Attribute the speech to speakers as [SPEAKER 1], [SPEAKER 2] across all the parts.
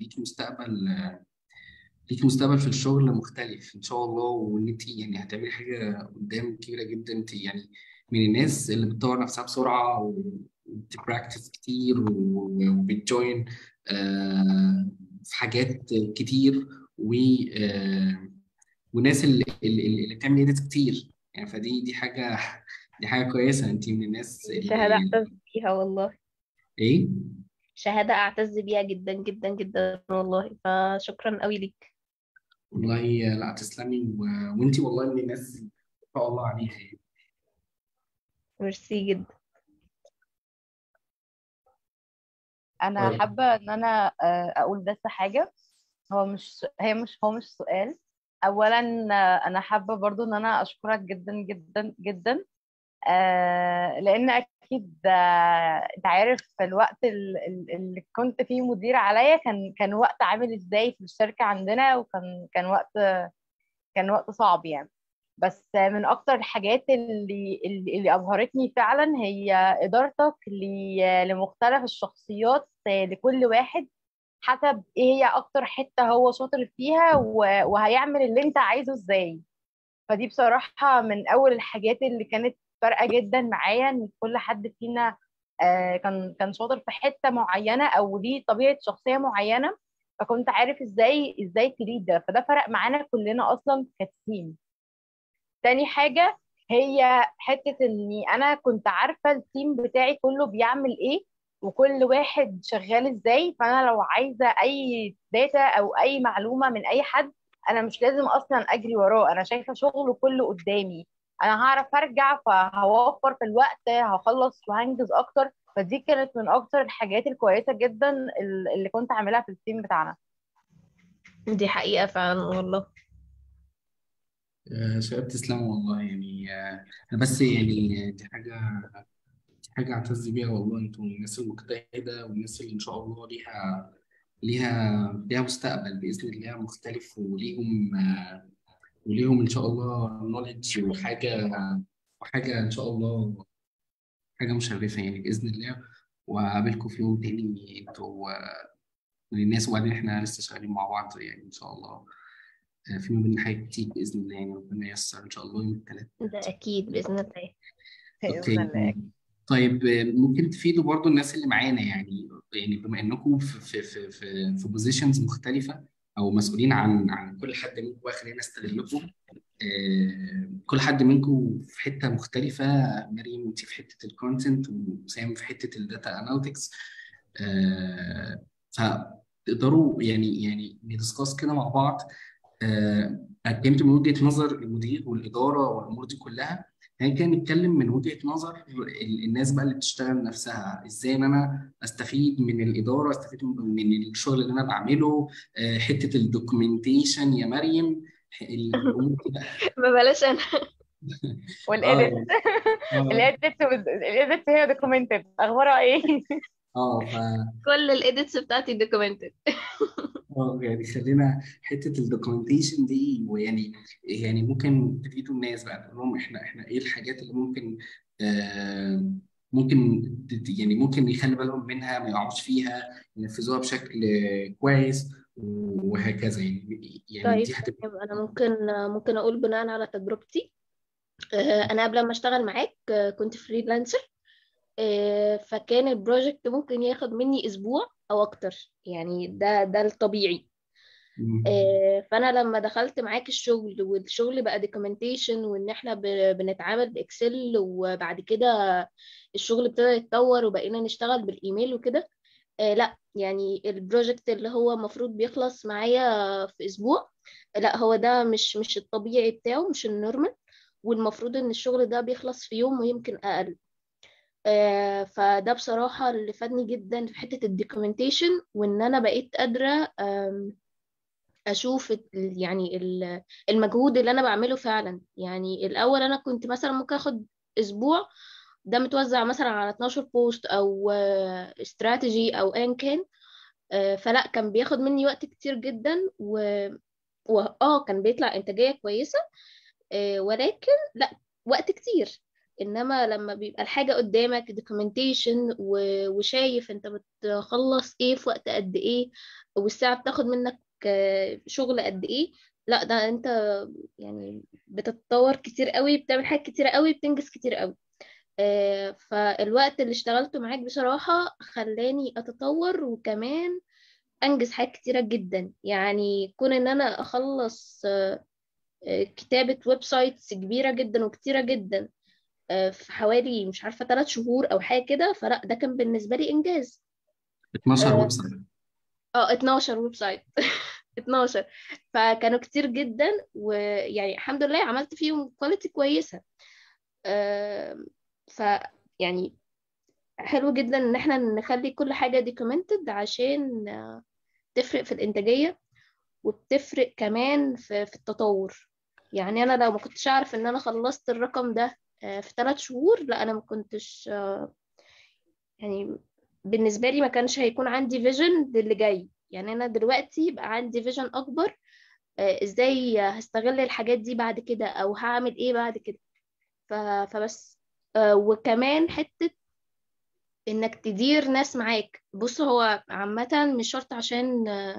[SPEAKER 1] ليكي مستقبل آه، ليكي مستقبل في الشغل مختلف ان شاء الله وان انت يعني هتعملي حاجه قدام كبيره جدا انت يعني من الناس اللي بتطور نفسها بسرعه وبتبراكتس كتير و- وبتجوين آه، في حاجات كتير و آه، وناس اللي اللي, اللي بتعمل ايديتس كتير يعني فدي دي حاجه دي حاجه كويسه انت من الناس
[SPEAKER 2] شهادة
[SPEAKER 1] اللي
[SPEAKER 2] أعتز بيها والله
[SPEAKER 1] ايه
[SPEAKER 2] شهادة أعتز بيها جدا جدا جدا والله فشكرا قوي ليك
[SPEAKER 1] والله لا تسلمي و... وانت والله من الناس اللي ما شاء الله عليها يعني
[SPEAKER 2] ميرسي جدا
[SPEAKER 3] انا
[SPEAKER 1] طيب
[SPEAKER 3] حابه ان انا آه، اقول بس حاجه هو مش هي مش هو مش سؤال اولا آه، انا حابه برضو ان انا اشكرك جدا جدا جدا آه، لان اكيد آه، انت عارف الوقت ال- ال- اللي كنت فيه مدير عليا كان كان وقت عامل ازاي في الشركه عندنا وكان كان وقت كان وقت صعب يعني بس من اكتر الحاجات اللي اللي اللي ابهرتني فعلا هي ادارتك ل- لمختلف الشخصيات لكل واحد حسب ايه هي اكتر حتة هو شاطر فيها و- وهيعمل اللي انت عايزه ازاي فدي بصراحة من اول الحاجات اللي كانت فارقة جدا معايا ان كل حد فينا آه، كان كان شاطر في حتة معينة او ليه طبيعة شخصية معينة فكنت عارف ازاي ازاي تريد ده فده فرق معانا كلنا اصلا كتيم تاني حاجة هي حتة اني انا كنت عارفة التيم بتاعي كله بيعمل ايه وكل واحد شغال ازاي فانا لو عايزة اي داتا او اي معلومة من اي حد انا مش لازم اصلا اجري وراه انا شايفة شغله كله قدامي انا هعرف ارجع فهوفر في الوقت هخلص وهنجز اكتر فدي كانت من اكتر الحاجات الكويسة جدا اللي كنت عاملها في التيم بتاعنا
[SPEAKER 2] دي حقيقة فعلا والله
[SPEAKER 1] آه، شباب تسلموا والله يعني آه، انا بس يعني دي حاجه دي حاجه اعتز بيها والله انتوا الناس المجتهده والناس اللي ان شاء الله ليها ليها ليها مستقبل باذن الله مختلف وليهم آه، وليهم ان شاء الله نوليدج وحاجه وحاجه ان شاء الله حاجه مشرفه يعني باذن الله وهقابلكم في يوم تاني انتوا آه، من الناس وبعدين احنا لسه شغالين مع بعض يعني ان شاء الله آه، في ما بيننا حاجات كتير باذن الله يعني ربنا ييسر ان شاء الله يوم الثلاث
[SPEAKER 2] ده أكيد بإذن الله
[SPEAKER 3] بإذن الله
[SPEAKER 1] اوكي طيب آه، ممكن تفيدوا برضو الناس اللي معانا يعني يعني بما انكم في في في في, في بوزيشنز مختلفه او مسؤولين عن عن كل حد منكم بقى خلينا نستغلكم آه، كل حد منكم في حته مختلفه مريم انت في حته الكونتنت وسام في حته الداتا اناليتكس فتقدروا يعني يعني ندسكاس كده مع بعض آه، قدمت من وجهة نظر المدير والإدارة والأمور دي كلها يعني كان نتكلم من وجهة نظر ال- الناس بقى اللي بتشتغل نفسها ازاي ان انا استفيد من الإدارة استفيد من الشغل اللي انا بعمله آه، حتة الدوكيومنتيشن يا مريم الأمور دي بقى
[SPEAKER 2] ما بلاش أنا
[SPEAKER 3] والايديت
[SPEAKER 1] اه اه
[SPEAKER 3] الايديت الايديت هي دوكيومنتد اخبارها ايه
[SPEAKER 1] اه ف
[SPEAKER 2] كل الإيديتس بتاعتي دوكيومنتد
[SPEAKER 1] اه يعني خلينا حته الدوكيومنتيشن دي ويعني يعني ممكن تفيدوا الناس بقى تقول لهم احنا احنا ايه الحاجات اللي ممكن آه ممكن تت- يعني ممكن يخلي بالهم منها ما يقعوش فيها ينفذوها بشكل كويس وهكذا يعني يعني
[SPEAKER 2] طيب
[SPEAKER 1] دي هتبقى
[SPEAKER 2] تمام أنا ممكن ممكن أقول بناء على تجربتي آه، أنا قبل ما أشتغل معاك آه، كنت فريلانسر آه، فكان البروجكت ممكن ياخد مني أسبوع أو أكتر يعني ده ده الطبيعي
[SPEAKER 1] مم.
[SPEAKER 2] آه، فانا لما دخلت معاك الشغل والشغل بقى دوكيومنتيشن وان احنا ب- بنتعامل باكسل وبعد كده الشغل ابتدى يتطور وبقينا نشتغل بالايميل وكده آه، لا يعني البروجكت اللي هو المفروض بيخلص معايا في اسبوع لا هو ده مش مش الطبيعي بتاعه مش النورمال والمفروض ان الشغل ده بيخلص في يوم ويمكن اقل آه، فده بصراحة اللي فادني جدا في حتة الدوكيومنتيشن وان انا بقيت قادرة آم، اشوف ال- يعني ال- المجهود اللي انا بعمله فعلا يعني الاول انا كنت مثلا ممكن اخد اسبوع ده متوزع مثلا على 12 بوست او استراتيجي او ايا كان آه، فلا كان بياخد مني وقت كتير جدا و واه كان بيطلع انتاجية كويسة آه، ولكن لا وقت كتير انما لما بيبقى الحاجة قدامك دوكيومنتيشن وشايف انت بتخلص ايه في وقت قد ايه والساعة بتاخد منك آه، شغل قد ايه لا ده انت يعني بتتطور كتير قوي بتعمل حاجات كتير قوي بتنجز كتير قوي آه، فالوقت اللي اشتغلته معاك بصراحة خلاني أتطور وكمان أنجز حاجات كتيرة جدا يعني كون إن أنا أخلص آه، آه، كتابة ويب سايتس كبيرة جدا وكتيرة جدا آه، في حوالي مش عارفة ثلاث شهور أو حاجة كده فلا ده كان بالنسبة لي إنجاز
[SPEAKER 1] 12
[SPEAKER 2] اه
[SPEAKER 1] ويب سايت
[SPEAKER 2] آه، 12 ويب سايت 12 فكانوا كتير جدا ويعني الحمد لله عملت فيهم كواليتي كويسة آه، ف يعني حلو جدا ان احنا نخلي كل حاجة documented عشان آه، تفرق في الانتاجية وبتفرق كمان في, في التطور يعني انا لو ما كنتش اعرف ان انا خلصت الرقم ده آه، في ثلاث شهور لا انا ما كنتش آه، يعني بالنسبة لي ما كانش هيكون عندي فيجن للي جاي يعني انا دلوقتي بقى عندي فيجن اكبر آه، ازاي هستغل الحاجات دي بعد كده او هعمل ايه بعد كده ف- فبس آه، وكمان حتة انك تدير ناس معاك بص هو عامة مش شرط عشان آه،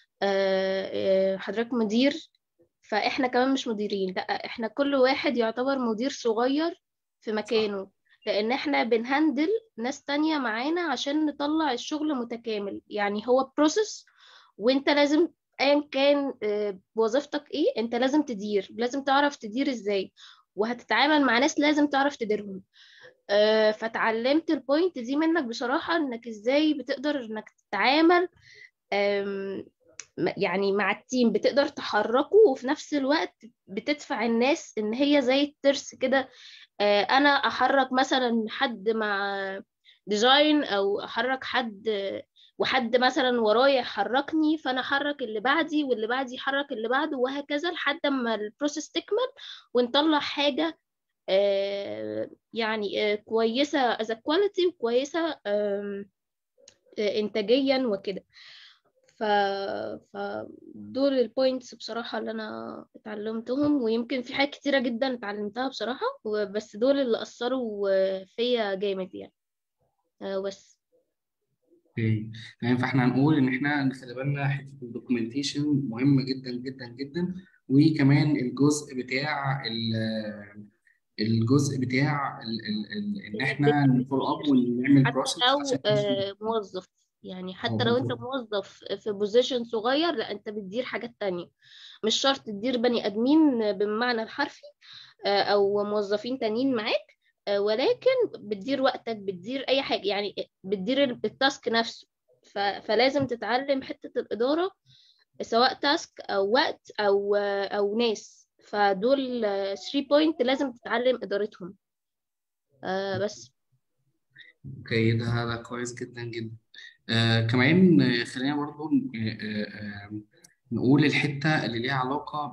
[SPEAKER 2] آه، حضرتك مدير فاحنا كمان مش مديرين لا احنا كل واحد يعتبر مدير صغير في
[SPEAKER 1] صح
[SPEAKER 2] مكانه لان احنا بنهندل ناس تانية معانا عشان نطلع الشغل متكامل يعني هو بروسيس وانت لازم ايا كان آه، وظيفتك ايه انت لازم تدير لازم تعرف تدير ازاي وهتتعامل مع ناس لازم تعرف تديرهم آه، فتعلمت البوينت دي منك بصراحة انك ازاي بتقدر انك تتعامل آم، م- يعني مع التيم بتقدر تحركه وفي نفس الوقت بتدفع الناس ان هي زي الترس كده آه، انا احرك مثلا حد مع ديزاين او احرك حد وحد مثلا ورايا يحركني فانا احرك اللي بعدي واللي بعدي يحرك اللي بعده وهكذا لحد ما البروسيس تكمل ونطلع حاجة آه، يعني آه، كويسة as a quality وكويسة آم، آه، إنتاجيا وكده ف... فدول البوينتس بصراحة اللي أنا اتعلمتهم ويمكن في حاجات كتيرة جدا اتعلمتها بصراحة بس دول اللي أثروا آه، فيا جامد يعني آه، بس
[SPEAKER 1] اوكي تمام فاحنا هنقول ان احنا نخلي بالنا حته الدوكيومنتيشن مهمه جدا جدا جدا وكمان الجزء بتاع ال- الجزء بتاع ال ال ال ان احنا نفولو اب ونعمل
[SPEAKER 2] حتى
[SPEAKER 1] بروسيس
[SPEAKER 2] لو
[SPEAKER 1] عشان
[SPEAKER 2] آه، موظف يعني
[SPEAKER 1] اه
[SPEAKER 2] حتى لو انت
[SPEAKER 1] بالظبط
[SPEAKER 2] موظف في بوزيشن صغير لا انت بتدير حاجات تانية مش شرط تدير بني ادمين بالمعنى الحرفي آه، او موظفين تانيين معاك آه، ولكن بتدير وقتك بتدير اي حاجة يعني بتدير التاسك نفسه ف- فلازم تتعلم حتة الإدارة سواء تاسك او وقت او آه، او ناس فدول 3 بوينت لازم تتعلم إدارتهم آه، بس
[SPEAKER 1] اوكي ده ده كويس جدا جدا آه كمان آه، خلينا برضو آه آه آه، نقول الحتة اللي ليها علاقة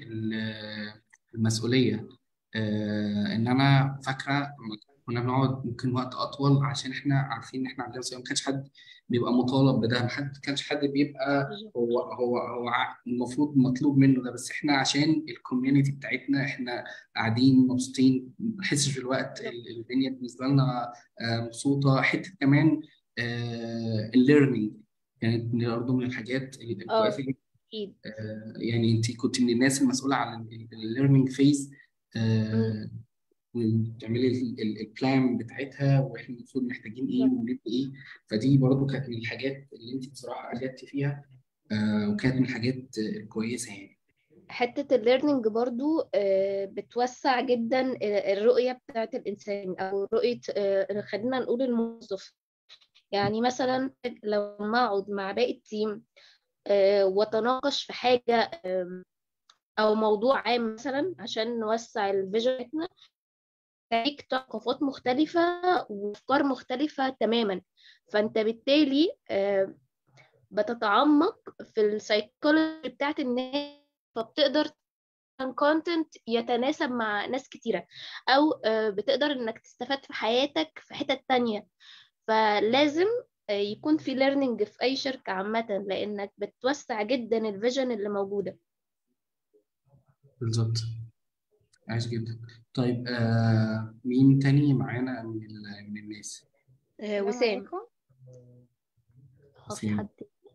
[SPEAKER 1] بالمسؤولية آه إن أنا فاكرة لما كنا بنقعد ممكن وقت أطول عشان إحنا عارفين إن إحنا عندنا مسؤولية ما كانش حد بيبقى مطالب بده ما حد كانش حد بيبقى هو هو هو ع- المفروض مطلوب منه ده بس إحنا عشان الكوميونتي بتاعتنا إحنا قاعدين مبسوطين ما بنحسش بالوقت ال- الدنيا بالنسبة لنا آه، مبسوطة حتة كمان الليرنينج كانت من- برضه من الحاجات ال-
[SPEAKER 2] اه
[SPEAKER 1] الكويسه جدا
[SPEAKER 2] اكيد
[SPEAKER 1] آه، يعني انت كنت من الناس المسؤوله عن الليرنينج فيز
[SPEAKER 2] مم.
[SPEAKER 1] وتعملي البلان بتاعتها واحنا المفروض محتاجين ايه
[SPEAKER 2] بالظبط.
[SPEAKER 1] ونبني ايه فدي برضه كانت من الحاجات اللي انت بصراحه اجدتي فيها آه، وكانت من الحاجات الكويسه يعني
[SPEAKER 2] حتة الليرنينج برضو آه، بتوسع جدا الرؤية بتاعت الإنسان أو رؤية آه، خلينا نقول الموظف يعني مثلا لما أقعد مع باقي التيم آه، وأتناقش في حاجة آم، أو موضوع عام مثلا عشان نوسع الفيجن بتاعتنا ليك ثقافات مختلفة وأفكار مختلفة تماما فأنت بالتالي آه، بتتعمق في السايكولوجي بتاعت الناس فبتقدر كونتنت يتناسب مع ناس كتيرة أو آه، بتقدر إنك تستفاد في حياتك في حتت تانية فلازم آه، يكون في ليرنينج في أي شركة عامة لأنك بتوسع جدا الفيجن اللي موجودة
[SPEAKER 1] بالظبط عايش جدا طيب آه مين تاني معانا من ال- من الناس
[SPEAKER 2] آه،
[SPEAKER 4] السلام
[SPEAKER 2] وسام
[SPEAKER 4] عليكم هو في
[SPEAKER 1] وسام
[SPEAKER 4] حد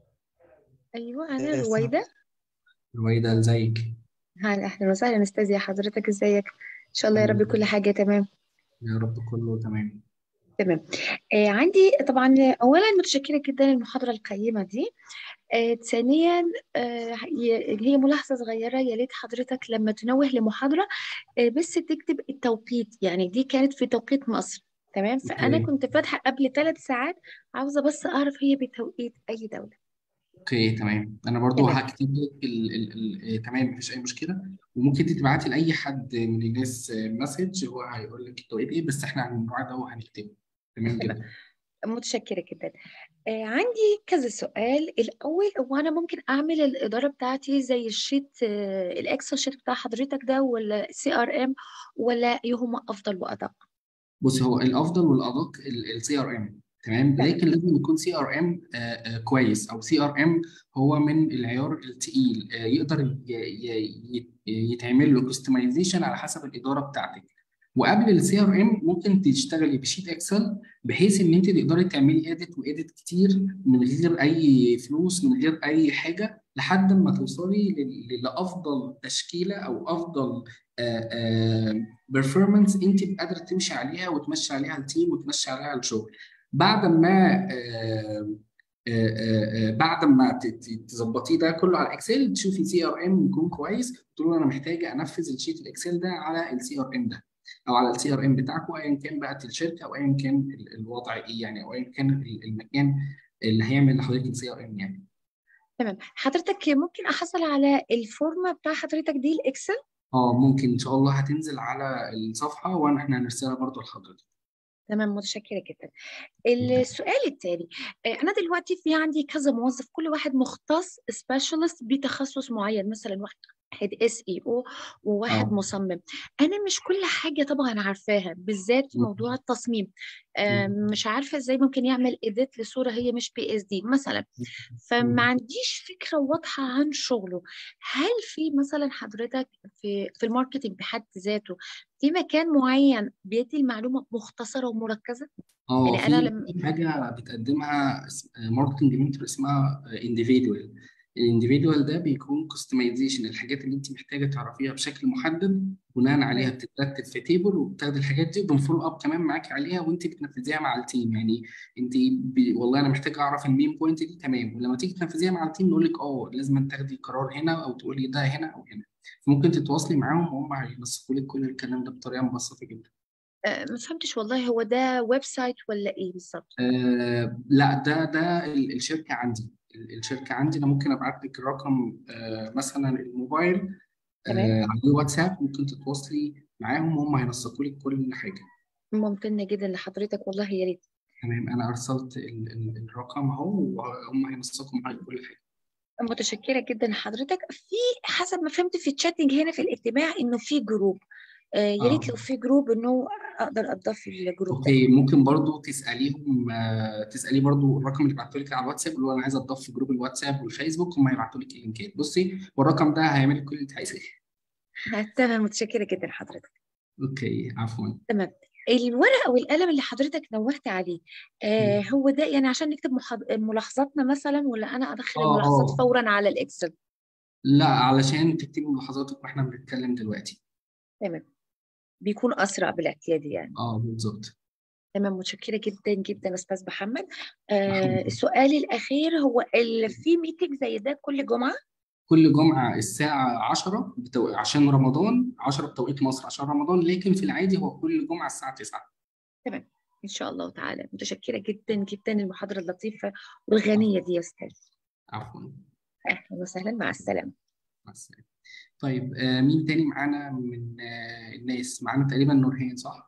[SPEAKER 4] ايوه انا
[SPEAKER 5] السلام
[SPEAKER 4] رويدة
[SPEAKER 1] رويدة ازيك
[SPEAKER 4] هلا اهلا وسهلا استاذ حضرتك ازيك ان شاء الله يا
[SPEAKER 1] الحمد
[SPEAKER 4] رب كل
[SPEAKER 1] لله
[SPEAKER 4] حاجة تمام
[SPEAKER 1] يا رب كله تمام
[SPEAKER 4] تمام آه عندي طبعا اولا متشكرة جدا المحاضرة القيمة دي آه ثانيا آه ي- هي ملاحظة صغيرة يا ريت حضرتك لما تنوه لمحاضرة آه بس تكتب التوقيت يعني دي كانت في توقيت مصر تمام فأنا
[SPEAKER 1] اوكي
[SPEAKER 4] كنت فاتحة قبل ثلاث ساعات عاوزة بس أعرف هي بتوقيت أي دولة
[SPEAKER 1] اوكي تمام انا برضو
[SPEAKER 4] تمام
[SPEAKER 1] هكتب لك ال ال ال آه، تمام مفيش اي مشكله وممكن انت تبعتي لاي حد من الناس مسج هو هيقول لك التوقيت ايه بس احنا هنراعي ده وهنكتبه تمام
[SPEAKER 4] تمام
[SPEAKER 1] جدا
[SPEAKER 4] متشكرة جدا آه عندي كذا سؤال الأول هو أنا ممكن أعمل الإدارة بتاعتي زي الشيت آه الإكسل شيت بتاع حضرتك ده ولا سي ار ام ولا أيهما أفضل وأدق
[SPEAKER 1] بص هو الافضل والادق السي ار ام تمام
[SPEAKER 4] تمام
[SPEAKER 1] لكن لازم يكون سي ار ام كويس او سي ار ام هو من العيار التقيل آه، يقدر ي- ي- ي- يتعمل له كستمايزيشن على حسب الاداره بتاعتك وقبل السي ار ام ممكن تشتغلي بشيت اكسل بحيث ان انت تقدري تعملي اديت واديت كتير من غير اي فلوس من غير اي حاجه لحد ما توصلي ل- لافضل تشكيله او افضل بيرفورمانس انت قادره تمشي عليها وتمشي عليها التيم وتمشي عليها الشغل بعد ما آه، آه، آه، آه، بعد ما ت- ت- تظبطيه ده كله على اكسل تشوفي سي ار ام يكون كويس تقول له انا محتاجه انفذ الشيت الاكسل ده على السي ار ام ده او على السي ار ام بتاعكم ايا كان بقى الشركه او ايا كان ال- الوضع ايه يعني او ايا كان ال- المكان اللي هيعمل لحضرتك السي ار ام يعني
[SPEAKER 4] تمام حضرتك ممكن أحصل على الفورمة بتاع حضرتك دي الإكسل
[SPEAKER 1] اه ممكن ان شاء الله هتنزل على الصفحه وانا احنا هنرسلها برضو لحضرتك
[SPEAKER 4] تمام متشكرة جدا السؤال التالي آه، أنا دلوقتي في عندي كذا موظف كل واحد مختص سبيشالست بتخصص معين مثلا واحد اس اي او وواحد
[SPEAKER 1] اه
[SPEAKER 4] مصمم انا مش كل حاجه طبعا عارفاها بالذات في موضوع
[SPEAKER 1] م-
[SPEAKER 4] التصميم آه،
[SPEAKER 1] م-
[SPEAKER 4] مش عارفه ازاي ممكن يعمل ايديت لصوره هي مش بي اس دي مثلا فما
[SPEAKER 1] م-
[SPEAKER 4] عنديش فكره واضحه عن شغله هل في مثلا حضرتك في في الماركتنج بحد ذاته في مكان معين بيدي المعلومه مختصره ومركزه
[SPEAKER 1] اه
[SPEAKER 4] يعني انا
[SPEAKER 1] في
[SPEAKER 4] لما
[SPEAKER 1] في حاجه بتقدمها ماركتنج منتور اسمها انديفيدوال الانديفيدوال ده بيكون كستمايزيشن الحاجات اللي انت محتاجه تعرفيها بشكل محدد بناء عليها
[SPEAKER 4] تمام
[SPEAKER 1] بتترتب في تيبل وبتاخدي الحاجات دي وبنفولو اب كمان معاكي عليها وانت بتنفذيها مع التيم يعني انت ب... والله انا محتاجه اعرف المين بوينت دي تمام ولما تيجي تنفذيها مع التيم نقول لك اه لازم تاخدي قرار هنا او تقولي ده هنا او هنا ممكن تتواصلي معاهم وهم هينسقوا لك كل الكلام ده بطريقه مبسطه جدا
[SPEAKER 4] آه، ما فهمتش والله هو ده ويب سايت ولا ايه بالظبط
[SPEAKER 1] آه لا ده ده ال- الشركة عندي ال- الشركة عندي أنا ممكن أبعت لك الرقم آه مثلا الموبايل
[SPEAKER 4] تمام
[SPEAKER 1] آه على الواتساب ممكن تتواصلي معاهم وهم هينسقوا لك كل حاجة
[SPEAKER 4] ممتنة جدا لحضرتك والله يا ريت
[SPEAKER 1] تمام أنا أرسلت ال ال الرقم أهو وهم هينسقوا معاك كل حاجة
[SPEAKER 4] متشكرة جدا لحضرتك في حسب ما فهمت في الشاتنج هنا في الاجتماع انه في جروب آه يا ريت لو
[SPEAKER 1] اه
[SPEAKER 4] في جروب انه اقدر اضاف في الجروب ده
[SPEAKER 1] اوكي ممكن برضو تساليهم آه تسالي برضو الرقم اللي بعته لك على الواتساب اللي هو انا عايز اتضاف في جروب الواتساب والفيسبوك هم هيبعتوا لك اللينكات بصي والرقم ده هيعمل لك كل اللي انت عايزاه
[SPEAKER 4] آه، تمام متشكرة جدا حضرتك
[SPEAKER 1] اوكي عفوا
[SPEAKER 4] تمام الورقة والقلم اللي حضرتك نوهت عليه آه
[SPEAKER 1] م.
[SPEAKER 4] هو ده يعني عشان نكتب محاض... ملاحظاتنا مثلا ولا انا ادخل
[SPEAKER 1] اه
[SPEAKER 4] الملاحظات
[SPEAKER 1] اه
[SPEAKER 4] فورا على الاكسل
[SPEAKER 1] لا علشان تكتبي ملاحظاتك واحنا بنتكلم دلوقتي
[SPEAKER 4] تمام بيكون اسرع بالاعتياد يعني
[SPEAKER 1] اه بالظبط
[SPEAKER 4] تمام متشكرة جدا جدا أستاذ محمد آه
[SPEAKER 1] محمد
[SPEAKER 4] السؤال الأخير هو ال- في ميتنج زي ده كل جمعة
[SPEAKER 1] كل جمعة الساعة 10 بتو... عشان رمضان 10 بتوقيت مصر عشان رمضان لكن في العادي هو كل جمعة الساعة 9
[SPEAKER 4] تمام إن شاء الله تعالى متشكرة جدا جدا المحاضرة اللطيفة والغنية دي يا أستاذ
[SPEAKER 1] عفوا
[SPEAKER 4] أهلا وسهلا مع السلامة
[SPEAKER 1] مع السلامة طيب آه مين تاني معانا من آه الناس معانا تقريبا نورهان صح؟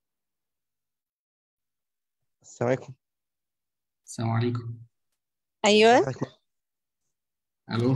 [SPEAKER 5] السلام عليكم
[SPEAKER 1] السلام عليكم
[SPEAKER 6] ايوه
[SPEAKER 5] عليكم.
[SPEAKER 1] الو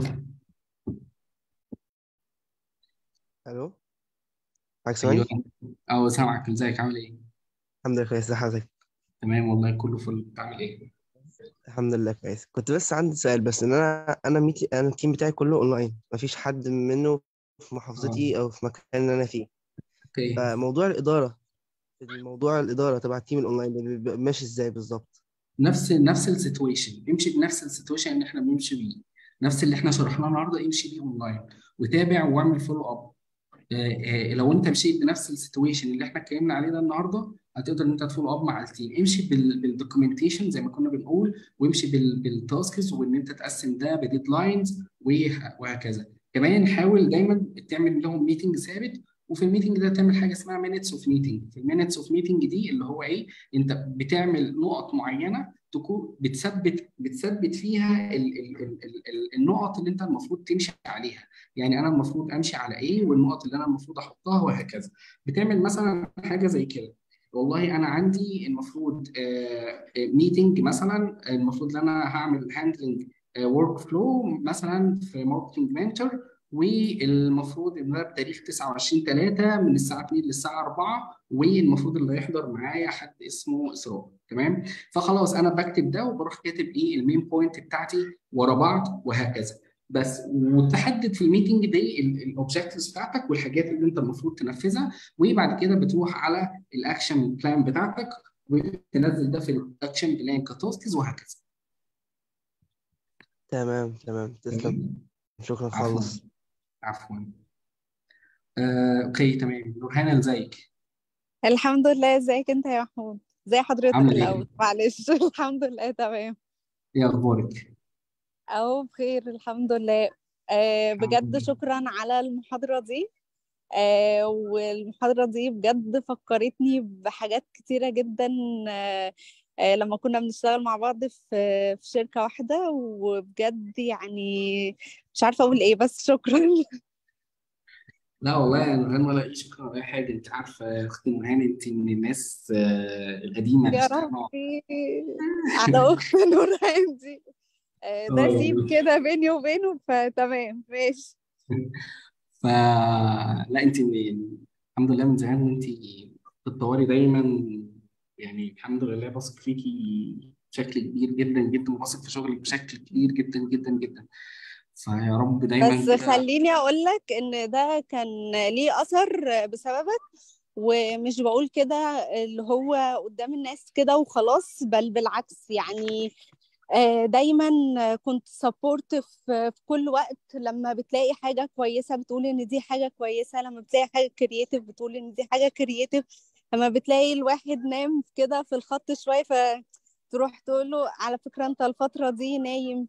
[SPEAKER 5] الو معاك سامعني
[SPEAKER 1] ايوه اه سامعك ازيك عامل ايه؟
[SPEAKER 5] الحمد لله كويس ازي حضرتك
[SPEAKER 1] تمام والله كله فل بتعمل ايه؟
[SPEAKER 5] الحمد لله كويس كنت بس عندي سؤال بس ان انا انا ميتي انا التيم بتاعي كله اونلاين مفيش حد منه في
[SPEAKER 1] اه
[SPEAKER 5] محافظتي او في مكان اللي انا فيه
[SPEAKER 1] اوكي
[SPEAKER 5] فموضوع الإدارة الموضوع الإدارة تبع التيم الأونلاين ده بيبقى ماشي إزاي بالظبط؟
[SPEAKER 1] نفس نفس السيتويشن امشي بنفس السيتويشن اللي احنا بنمشي بيه نفس اللي احنا شرحناه النهارده امشي بيه اونلاين وتابع واعمل فولو اب لو انت مشيت بنفس السيتويشن اللي احنا اتكلمنا عليه ده النهارده هتقدر ان انت تفولو اب مع التيم امشي بالدوكيومنتيشن زي ما كنا بنقول وامشي بالتاسكس وان انت تقسم ده بديدلاينز وهكذا كمان حاول دايما تعمل لهم ميتنج ثابت وفي الميتنج ده تعمل حاجه اسمها مينتس اوف ميتنج في المينتس اوف ميتنج دي اللي هو ايه انت بتعمل نقط معينه تكون بتثبت بتثبت فيها ال ال ال ال ال النقط اللي انت المفروض تمشي عليها يعني انا المفروض امشي على ايه والنقط اللي انا المفروض احطها وهكذا بتعمل مثلا حاجه زي كده والله انا عندي المفروض ميتنج مثلا المفروض ان انا هعمل هاندلنج ورك فلو مثلا في ماركتنج منتور والمفروض ان ده بتاريخ 29 3 من الساعه 2 للساعه 4 والمفروض اللي هيحضر معايا حد اسمه اسراء تمام فخلاص انا بكتب ده وبروح كاتب ايه المين بوينت بتاعتي ورا بعض وهكذا بس وتحدد في الميتنج دي الاوبجكتيفز بتاعتك والحاجات اللي انت المفروض تنفذها وبعد كده بتروح على الاكشن بلان بتاعتك وتنزل ده في الاكشن بلان كتاسكس وهكذا
[SPEAKER 5] تمام تمام تسلم شكرا
[SPEAKER 1] عفوا
[SPEAKER 5] خالص
[SPEAKER 1] عفوا آه، اوكي تمام نورهان ازيك
[SPEAKER 6] الحمد لله ازيك انت يا محمود زي حضرتك
[SPEAKER 1] عامله
[SPEAKER 6] الاول
[SPEAKER 1] ايه
[SPEAKER 6] معلش الحمد لله تمام
[SPEAKER 1] ايه اخبارك
[SPEAKER 6] اهو بخير الحمد لله آه
[SPEAKER 1] الحمد
[SPEAKER 6] بجد
[SPEAKER 1] لله
[SPEAKER 6] شكرا على المحاضرة دي آه والمحاضرة دي بجد فكرتني بحاجات كتيرة جدا آه آه لما كنا بنشتغل مع بعض في في شركة واحدة وبجد يعني مش عارفة اقول ايه بس شكرا
[SPEAKER 1] لا والله يا نورهان ولا اي شكرا ولا اي حاجه انت عارفه يا اختي نورهان انت من الناس آه، القديمه اللي
[SPEAKER 6] يا
[SPEAKER 1] اشتغلنا مع
[SPEAKER 6] ربي على اخت نورهان دي آه ده
[SPEAKER 1] اه
[SPEAKER 6] سيب كده بيني وبينه فتمام ماشي
[SPEAKER 1] ف لا انت من... الحمد لله من زمان وانت بتتطوري دايما يعني الحمد لله بثق فيكي بشكل كبير جدا جدا وبثق في شغلك بشكل كبير جدا جدا جدا فيا رب دايما
[SPEAKER 6] بس
[SPEAKER 1] كده
[SPEAKER 6] خليني اقول لك ان ده كان ليه اثر بسببك ومش بقول كده اللي هو قدام الناس كده وخلاص بل بالعكس يعني آه، دايما كنت سبورت في في كل وقت لما بتلاقي حاجة كويسة بتقول ان دي حاجة كويسة لما بتلاقي حاجة كرييتيف بتقول ان دي حاجة كرييتيف لما بتلاقي الواحد نام كده في الخط شوية فتروح تقول له على فكرة انت الفترة دي نايم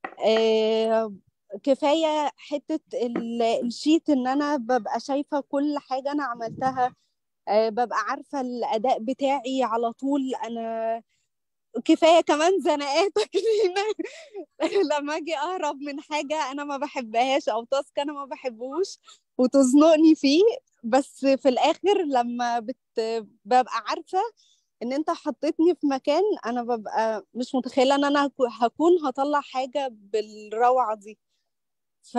[SPEAKER 6] آه، كفاية حتة ال- الشيت ان انا ببقى شايفة كل حاجة انا عملتها آه، ببقى عارفة الأداء بتاعي على طول أنا كفاية كمان زنقاتك لينا لما أجي أهرب من حاجة أنا ما بحبهاش أو تاسك أنا ما بحبوش وتزنقني فيه بس في الآخر لما بت... ببقى عارفة إن أنت حطيتني في مكان أنا ببقى مش متخيلة إن أنا هكو- هكون هطلع حاجة بالروعة دي ف...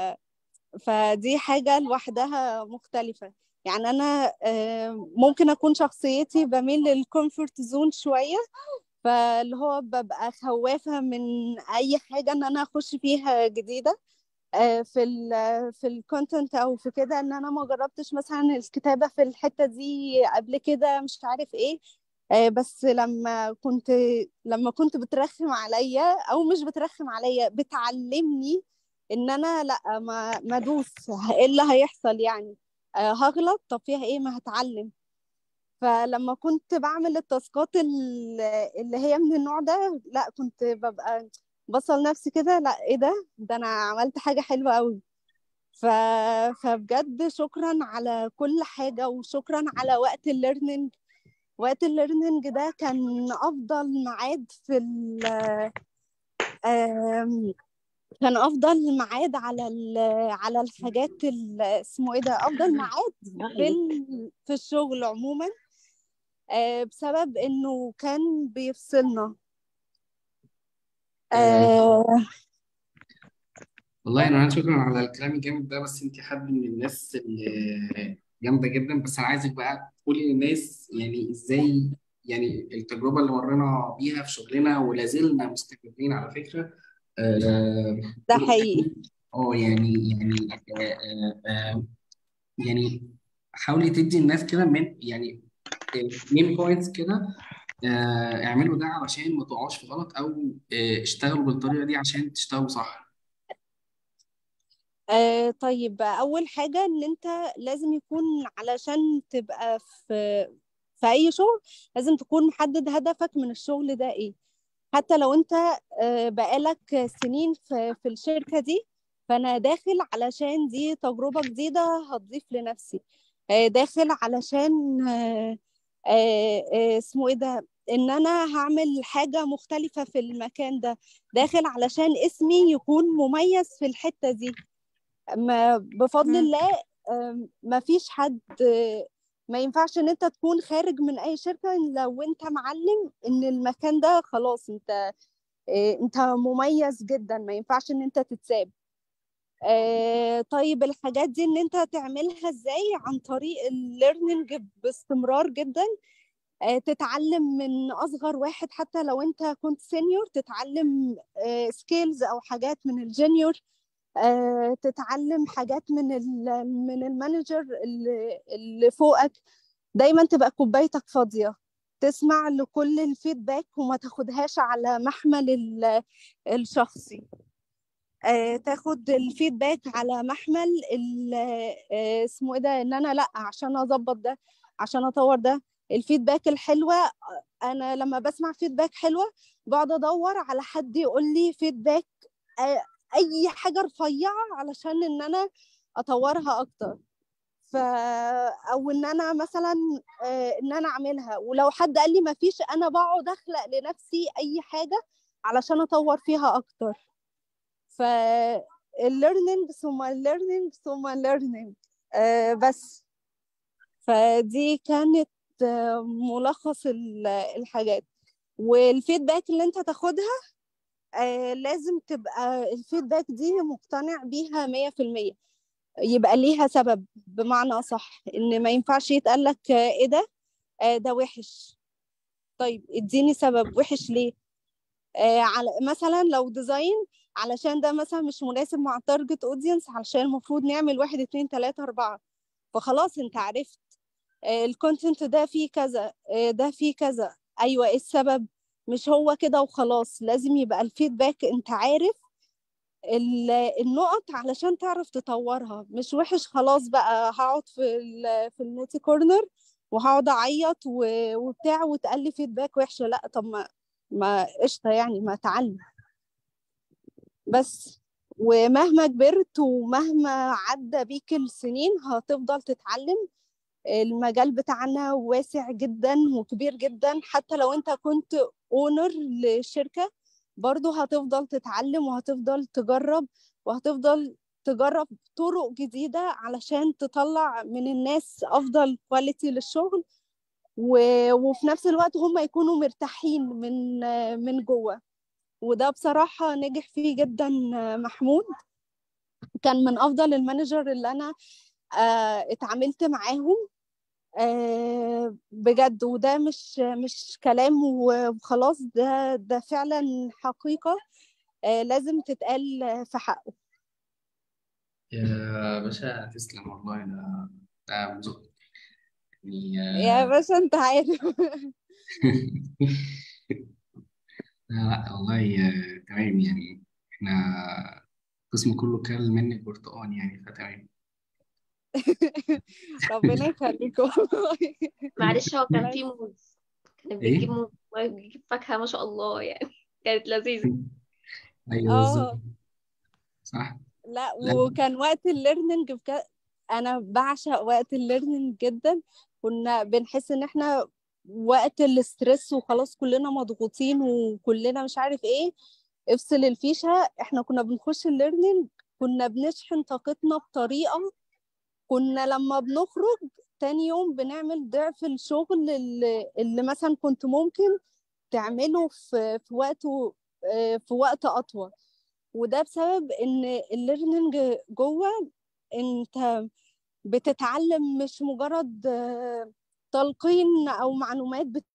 [SPEAKER 6] فدي حاجة لوحدها مختلفة يعني أنا آه، ممكن أكون شخصيتي بميل للكومفورت زون شوية فاللي هو ببقى خوافة من أي حاجة إن أنا أخش فيها جديدة آه، في ال في الكونتنت أو في كده إن أنا ما جربتش مثلا الكتابة في الحتة دي قبل كده مش عارف إيه آه، بس لما كنت لما كنت بترخم عليا أو مش بترخم عليا بتعلمني ان انا لا ما ما ادوس ايه اللي هيحصل يعني آه هغلط طب فيها ايه ما هتعلم فلما كنت بعمل التاسكات ال- اللي هي من النوع ده لا كنت ببقى بصل نفسي كده لا ايه ده ده انا عملت حاجة حلوة قوي ف... فبجد شكرا على كل حاجة وشكرا على وقت الليرنينج وقت الليرنينج ده كان افضل ميعاد في ال... آم، كان افضل ميعاد على ال- على الحاجات ال- اسمه ايه ده افضل ميعاد في ال- في الشغل عموما آه، بسبب انه كان بيفصلنا
[SPEAKER 1] آه،
[SPEAKER 6] آه،
[SPEAKER 1] والله يا نورهان شكرا على الكلام الجامد ده بس انت حد من الناس اللي جامده جدا بس انا عايزك بقى تقولي للناس يعني ازاي يعني التجربه اللي مرينا بيها في شغلنا ولا زلنا مستمرين على فكره آه،
[SPEAKER 6] ده
[SPEAKER 1] طرق
[SPEAKER 6] حقيقي
[SPEAKER 1] اه يعني يعني آه، آه، آه، يعني حاولي تدي الناس كده من يعني مين بوينتس كده آه، اعملوا ده علشان ما تقعوش في غلط او آه، اشتغلوا بالطريقه دي عشان تشتغلوا صح
[SPEAKER 6] آه طيب أول حاجة إن أنت لازم يكون علشان تبقى في في أي شغل لازم تكون محدد هدفك من الشغل ده إيه حتى لو أنت آه بقالك سنين في في الشركة دي فأنا داخل علشان دي تجربة جديدة هتضيف لنفسي آه داخل علشان آه آه آه اسمه إيه ده إن أنا هعمل حاجة مختلفة في المكان ده داخل علشان اسمي يكون مميز في الحتة دي ما بفضل
[SPEAKER 4] مم.
[SPEAKER 6] الله آم، ما فيش حد آه، ما ينفعش ان انت تكون خارج من اي شركة لو انت معلم ان المكان ده خلاص انت آه، انت مميز جدا ما ينفعش ان انت تتساب آه، طيب الحاجات دي ان انت تعملها ازاي عن طريق الليرنينج باستمرار جدا آه، تتعلم من اصغر واحد حتى لو انت كنت سينيور تتعلم سكيلز او حاجات من الجونيور آه، تتعلم حاجات من ال من المانجر اللي, اللي فوقك دايما تبقى كوبايتك فاضية تسمع لكل الفيدباك وما تاخدهاش على محمل ال- الشخصي آه، تاخد الفيدباك على محمل ال- آه، اسمه ايه ده ان انا لا عشان اظبط ده عشان اطور ده الفيدباك الحلوة آه، انا لما بسمع فيدباك حلوة بقعد ادور على حد يقول لي فيدباك آه، اي حاجة رفيعة علشان ان انا اطورها اكتر ف او ان انا مثلا آه، ان انا اعملها ولو حد قال لي ما فيش انا بقعد اخلق لنفسي اي حاجة علشان اطور فيها اكتر ف الليرنينج ثم الليرنينج ثم الليرنينج بس فدي كانت آه، ملخص ال- الحاجات والفيدباك اللي انت تاخدها آه، لازم تبقى الفيدباك دي مقتنع بيها مية في المية يبقى ليها سبب بمعنى أصح إن ما ينفعش يتقال لك آه، إيه ده آه، ده وحش طيب اديني سبب وحش ليه آه، على مثلا لو ديزاين علشان ده مثلا مش مناسب مع التارجت اودينس علشان المفروض نعمل واحد اتنين تلاتة أربعة فخلاص انت عرفت الكونتنت ده فيه كذا آه، ده فيه كذا أيوة ايه السبب مش هو كده وخلاص لازم يبقى الفيدباك انت عارف ال- النقط علشان تعرف تطورها مش وحش خلاص بقى هقعد في ال في النوتي كورنر وهقعد اعيط و- وبتاع وتقلي فيدباك وحشه لا طب ما ما قشطه يعني ما اتعلم بس ومهما كبرت ومهما عدى بيك السنين هتفضل تتعلم المجال بتاعنا واسع جدا وكبير جدا حتى لو انت كنت اونر لشركة برضو هتفضل تتعلم وهتفضل تجرب وهتفضل تجرب طرق جديدة علشان تطلع من الناس أفضل كواليتي للشغل و... وفي نفس الوقت هم يكونوا مرتاحين من من جوه وده بصراحة نجح فيه جدا محمود كان من أفضل المانجر اللي أنا آه، اتعاملت معاهم آه، بجد وده مش مش كلام وخلاص ده ده فعلا حقيقة آه، لازم تتقال في حقه
[SPEAKER 1] يا باشا تسلم والله ده ده ذوق يعني
[SPEAKER 6] يا
[SPEAKER 1] آه،
[SPEAKER 6] باشا انت عارف
[SPEAKER 1] لا لا والله آه، تمام يعني احنا القسم كله كل مني برتقان يعني فتمام
[SPEAKER 6] ربنا يخليك والله
[SPEAKER 2] معلش هو كان فيه موز كانت بتجيب
[SPEAKER 1] ايه
[SPEAKER 2] موز بتجيب فاكهة ما شاء الله يعني كانت لذيذة
[SPEAKER 1] ايوه بالظبط
[SPEAKER 6] اه
[SPEAKER 1] صح
[SPEAKER 6] لا
[SPEAKER 1] لا
[SPEAKER 6] وكان وقت الليرنينج بك... انا بعشق وقت الليرنينج جدا كنا بنحس ان احنا وقت الاسترس وخلاص كلنا مضغوطين وكلنا مش عارف ايه افصل الفيشة احنا كنا بنخش الليرنينج كنا بنشحن طاقتنا بطريقة كنا لما بنخرج تاني يوم بنعمل ضعف الشغل اللي, اللي مثلا كنت ممكن تعمله في في وقت في وقت أطول وده بسبب ان الليرنينج جوه انت بتتعلم مش مجرد آه، تلقين او معلومات بت...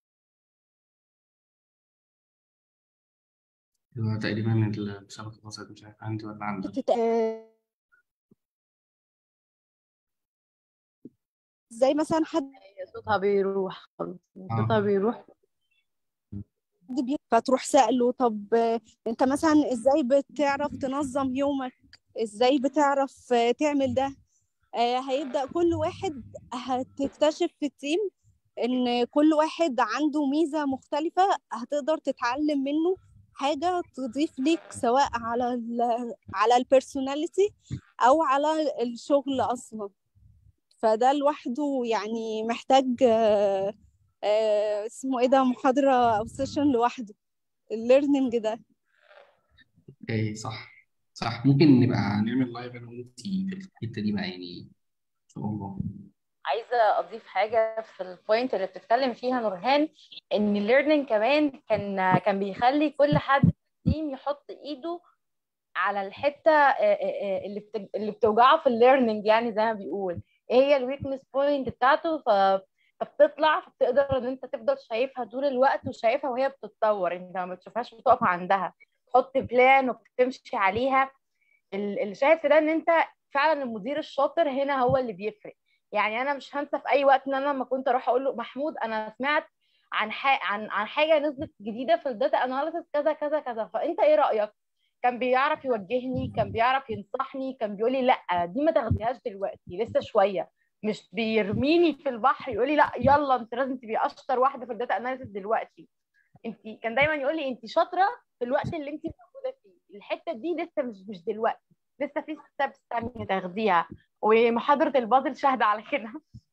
[SPEAKER 1] هو تقريبا الشبكة فصلت مش عارف عندي ولا عندك
[SPEAKER 6] بتت... آه، ازاي مثلا حد
[SPEAKER 3] صوتها بيروح خالص صوتها
[SPEAKER 1] اه
[SPEAKER 3] بيروح
[SPEAKER 6] بي... فتروح سأله طب آه، انت مثلا ازاي بتعرف تنظم يومك ازاي بتعرف آه، تعمل ده آه، هيبدأ كل واحد هتكتشف في التيم ان كل واحد عنده ميزة مختلفة هتقدر تتعلم منه حاجة تضيف ليك سواء على ال على البيرسوناليتي او على الشغل اصلا فده لوحده يعني محتاج آه، آه، اسمه ايه ده محاضرة او سيشن لوحده الليرنينج ده
[SPEAKER 1] اوكي صح صح ممكن نبقى نعمل لايف انا وانتي في الحته دي بقى يعني ان شاء الله
[SPEAKER 3] عايزه اضيف حاجه في البوينت اللي بتتكلم فيها نورهان ان الليرنينج كمان كان كان بيخلي كل حد في التيم يحط ايده على الحته آه، آه، آه، اللي بت- اللي بتوجعه في الليرنينج يعني زي ما بيقول ايه هي الويكنس بوينت بتاعته ف فبتطلع فبتقدر ان انت تفضل شايفها طول الوقت وشايفها وهي بتتطور انت ما بتشوفهاش بتقف عندها تحط بلان وبتمشي عليها ال- اللي شايف في ده ان انت فعلا المدير الشاطر هنا هو اللي بيفرق يعني انا مش هنسى في اي وقت ان انا لما كنت اروح اقول له محمود انا سمعت عن ح... عن عن حاجه نزلت جديده في الداتا اناليسيس كذا كذا كذا فانت ايه رايك كان بيعرف يوجهني كان بيعرف ينصحني كان بيقول لي لا دي ما تاخديهاش دلوقتي لسه شويه مش بيرميني في البحر يقول لي لا يلا انت لازم تبقي اشطر واحده في الداتا اناليسيس دلوقتي انت كان دايما يقول لي انت شاطره في الوقت اللي انت موجوده فيه الحته دي لسه مش مش دلوقتي لسه في ستابس تانية تاخديها ومحاضره البازل شاهده على كده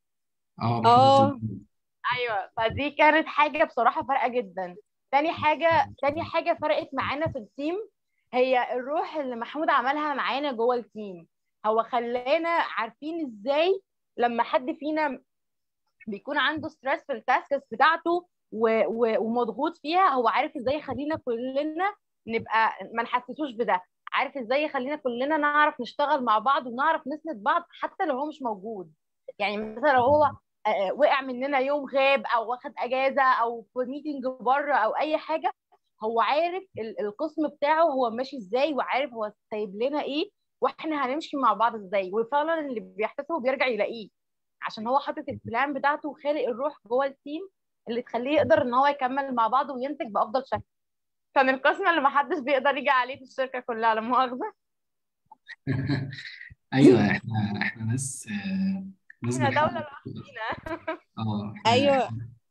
[SPEAKER 1] اه
[SPEAKER 6] اه
[SPEAKER 1] محاضرة
[SPEAKER 3] ايوه فدي كانت حاجه بصراحه فارقه جدا تاني حاجه تاني حاجه فرقت معانا في التيم هي الروح اللي محمود عملها معانا جوه التيم هو خلانا عارفين ازاي لما حد فينا بيكون عنده ستريس في التاسكس بتاعته و... و... ومضغوط فيها هو عارف ازاي يخلينا كلنا نبقى ما نحسسوش بده عارف ازاي يخلينا كلنا نعرف نشتغل مع بعض ونعرف نسند بعض حتى لو هو مش موجود يعني مثلا لو هو آه، آه، وقع مننا يوم غاب او واخد اجازه او في ميتنج بره او اي حاجه هو عارف ال- القسم بتاعه هو ماشي ازاي وعارف هو سايب لنا ايه واحنا هنمشي مع بعض ازاي وفعلا اللي بيحتسبه بيرجع يلاقيه عشان هو حاطط البلان بتاعته وخالق الروح جوه التيم اللي تخليه يقدر ان هو يكمل مع بعض وينتج بافضل شكل كان القسم اللي محدش بيقدر يجي عليه في الشركه كلها لا مؤاخذه
[SPEAKER 1] ايوه احنا احنا ناس آه، ناس
[SPEAKER 3] احنا دوله
[SPEAKER 1] بنحب
[SPEAKER 3] لوحدينا
[SPEAKER 1] اه احنا
[SPEAKER 6] ايوه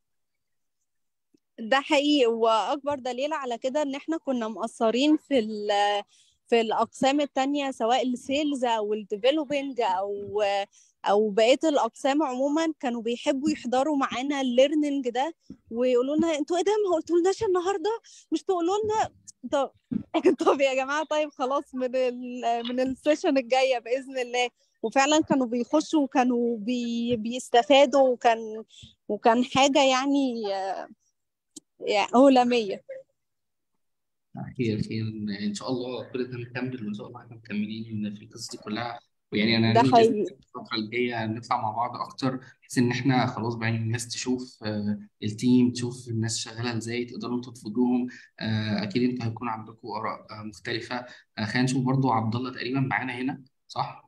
[SPEAKER 6] ده حقيقي واكبر دليل على كده ان احنا كنا مقصرين في ال في الاقسام التانية سواء السيلز او الديفلوبينج او او بقيه الاقسام عموما كانوا بيحبوا يحضروا معانا الليرنينج ده ويقولوا لنا انتوا ايه ده ما قلتولناش النهارده مش تقولوا لنا طب طب يا جماعه طيب خلاص من ال من السيشن الجايه باذن الله وفعلا كانوا بيخشوا وكانوا بي بيستفادوا وكان وكان حاجه يعني يعني هلاميه
[SPEAKER 1] خير خير ان شاء الله كل ده نكمل وان شاء الله احنا مكملين في القصص دي كلها ويعني انا
[SPEAKER 6] ده
[SPEAKER 1] ناوي باذن
[SPEAKER 6] حقيقي
[SPEAKER 1] الله الفتره الجايه نطلع مع بعض اكتر بحيث ان احنا خلاص بقى الناس تشوف آه، التيم تشوف الناس شغاله ازاي تقدروا انتوا تفيدوهم آه، اكيد انتوا هيكون عندكم اراء آه، مختلفه آه، خلينا نشوف برضو عبد الله تقريبا معانا هنا صح؟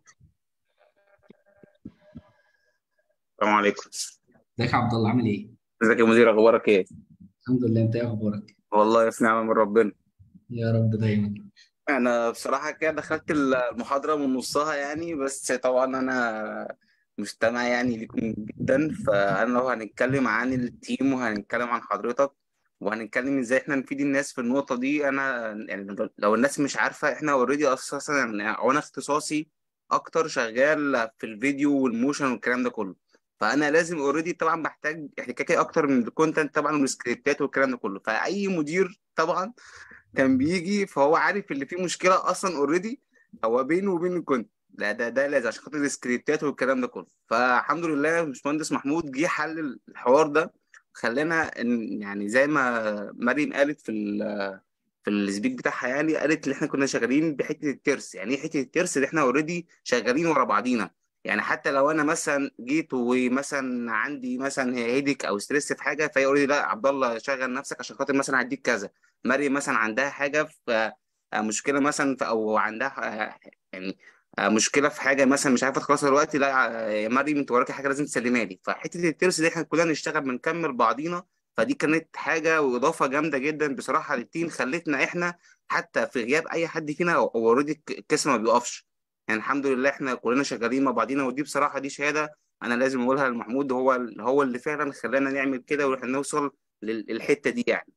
[SPEAKER 7] السلام عليكم
[SPEAKER 1] ازيك يا عبد الله عامل ايه؟
[SPEAKER 7] ازيك يا مدير اخبارك ايه
[SPEAKER 1] الحمد لله انت ايه اخبارك؟
[SPEAKER 7] والله في نعمه من ربنا
[SPEAKER 1] يا رب دايما
[SPEAKER 7] انا بصراحه كده دخلت المحاضره من نصها يعني بس طبعا انا مستمع يعني لكم جدا فانا لو هنتكلم عن التيم وهنتكلم عن حضرتك وهنتكلم ازاي احنا نفيد الناس في النقطه دي انا يعني لو الناس مش عارفه احنا اوريدي اساسا يعني او انا اختصاصي اكتر شغال في الفيديو والموشن والكلام ده كله فانا لازم اوريدي طبعا بحتاج احتكاكي اكتر من الكونتنت طبعا والسكريبتات والكلام ده كله فاي مدير طبعا كان بيجي فهو عارف اللي فيه مشكله اصلا اوريدي هو بينه وبين الكونتنت لا ده ده لازم عشان خاطر السكريبتات والكلام ده كله فالحمد لله باشمهندس محمود جه حل الحوار ده خلانا إن- يعني زي ما مريم قالت في ال في السبيك بتاعها يعني قالت ان احنا كنا شغالين بحته الترس يعني ايه حته الترس اللي احنا اوريدي شغالين ورا بعضينا يعني حتى لو انا مثلا جيت ومثلا عندي مثلا هيدك او ستريس في حاجه فهي اوريدي لا عبد الله شغل نفسك عشان خاطر مثلا هديك كذا مريم مثلا عندها حاجه في آه، مشكله مثلا في او عندها آه، يعني آه، مشكله في حاجه مثلا مش عارفه تخلصها دلوقتي لا آه، يا مريم انت وراكي حاجه لازم تسلمها لي فحته الترس دي احنا كلنا نشتغل بنكمل بعضينا فدي كانت حاجه واضافه جامده جدا بصراحه للتيم خلتنا احنا حتى في غياب اي حد فينا هو اوريدي القسم ما بيقفش يعني الحمد لله احنا كلنا شغالين مع بعضينا ودي بصراحه دي شهاده انا لازم اقولها لمحمود هو هو اللي فعلا خلانا نعمل كده واحنا نوصل لل- للحته دي يعني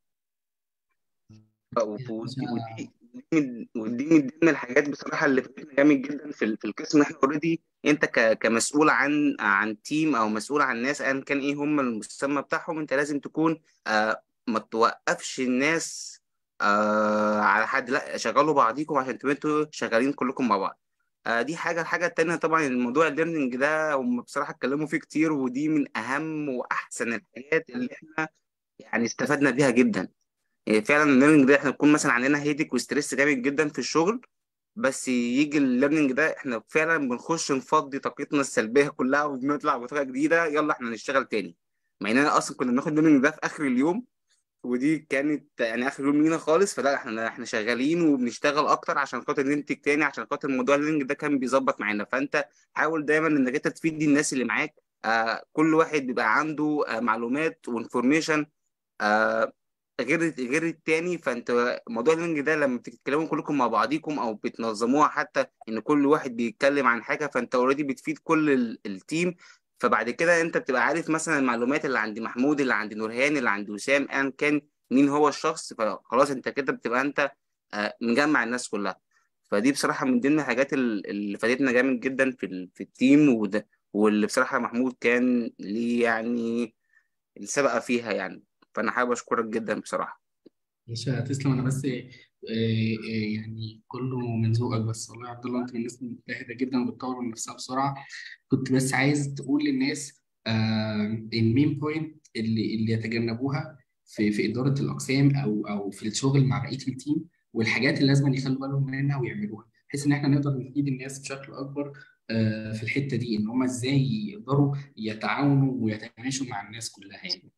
[SPEAKER 7] ودي ودي ودي ودي من ضمن الحاجات بصراحه اللي فادتنا جامد جدا في ال- في القسم احنا اوريدي انت ك- كمسؤول عن عن تيم او مسؤول عن ناس ايا كان ايه هم المسمى بتاعهم انت لازم تكون آه ما توقفش الناس آه على حد لا شغلوا بعضيكم عشان تبقوا انتوا شغالين كلكم مع بعض آه دي حاجه الحاجه التانيه طبعا الموضوع الليرنينج ده هم بصراحه اتكلموا فيه كتير ودي من اهم واحسن الحاجات اللي احنا يعني استفدنا بيها جدا يعني فعلا الليرنينج ده احنا بنكون مثلا عندنا هيدك وستريس جامد جدا في الشغل بس يجي الليرنينج ده احنا فعلا بنخش نفضي طاقتنا السلبيه كلها وبنطلع بطاقه جديده يلا احنا نشتغل تاني مع اننا اصلا كنا بناخد الليرنينج ده في اخر اليوم ودي كانت يعني اخر يوم لينا خالص فلا احنا احنا شغالين وبنشتغل اكتر عشان خاطر ننتج تاني عشان خاطر موضوع الليرنينج ده كان بيظبط معانا فانت حاول دايما انك انت تفيد الناس اللي معاك آه كل واحد بيبقى عنده آه معلومات وانفورميشن آه غير غير التاني فانت موضوع اللينج ده لما بتتكلموا كلكم مع بعضيكم او بتنظموها حتى ان كل واحد بيتكلم عن حاجه فانت اوريدي بتفيد كل ال- التيم فبعد كده انت بتبقى عارف مثلا المعلومات اللي عند محمود اللي عند نورهان اللي عند وسام ان كان مين هو الشخص فخلاص انت كده بتبقى انت آه، مجمع الناس كلها فدي بصراحه من ضمن الحاجات ال- اللي فادتنا جامد جدا في ال- في التيم وده واللي بصراحه محمود كان ليه يعني السبقه فيها يعني فانا حابب اشكرك جدا بصراحه
[SPEAKER 1] مش هتسلم انا بس آه، آه، يعني كله من ذوقك بس والله يا عبد الله انت من الناس المجتهده جدا وبتطور من نفسها بسرعه كنت بس عايز تقول للناس المين بوينت اللي اللي يتجنبوها في في اداره الاقسام او او في الشغل مع بقيه التيم والحاجات اللي لازم يخلوا بالهم منها ويعملوها بحيث ان احنا نقدر نفيد الناس بشكل اكبر آه، في الحته دي ان هم ازاي يقدروا يتعاونوا ويتماشوا مع الناس كلها يعني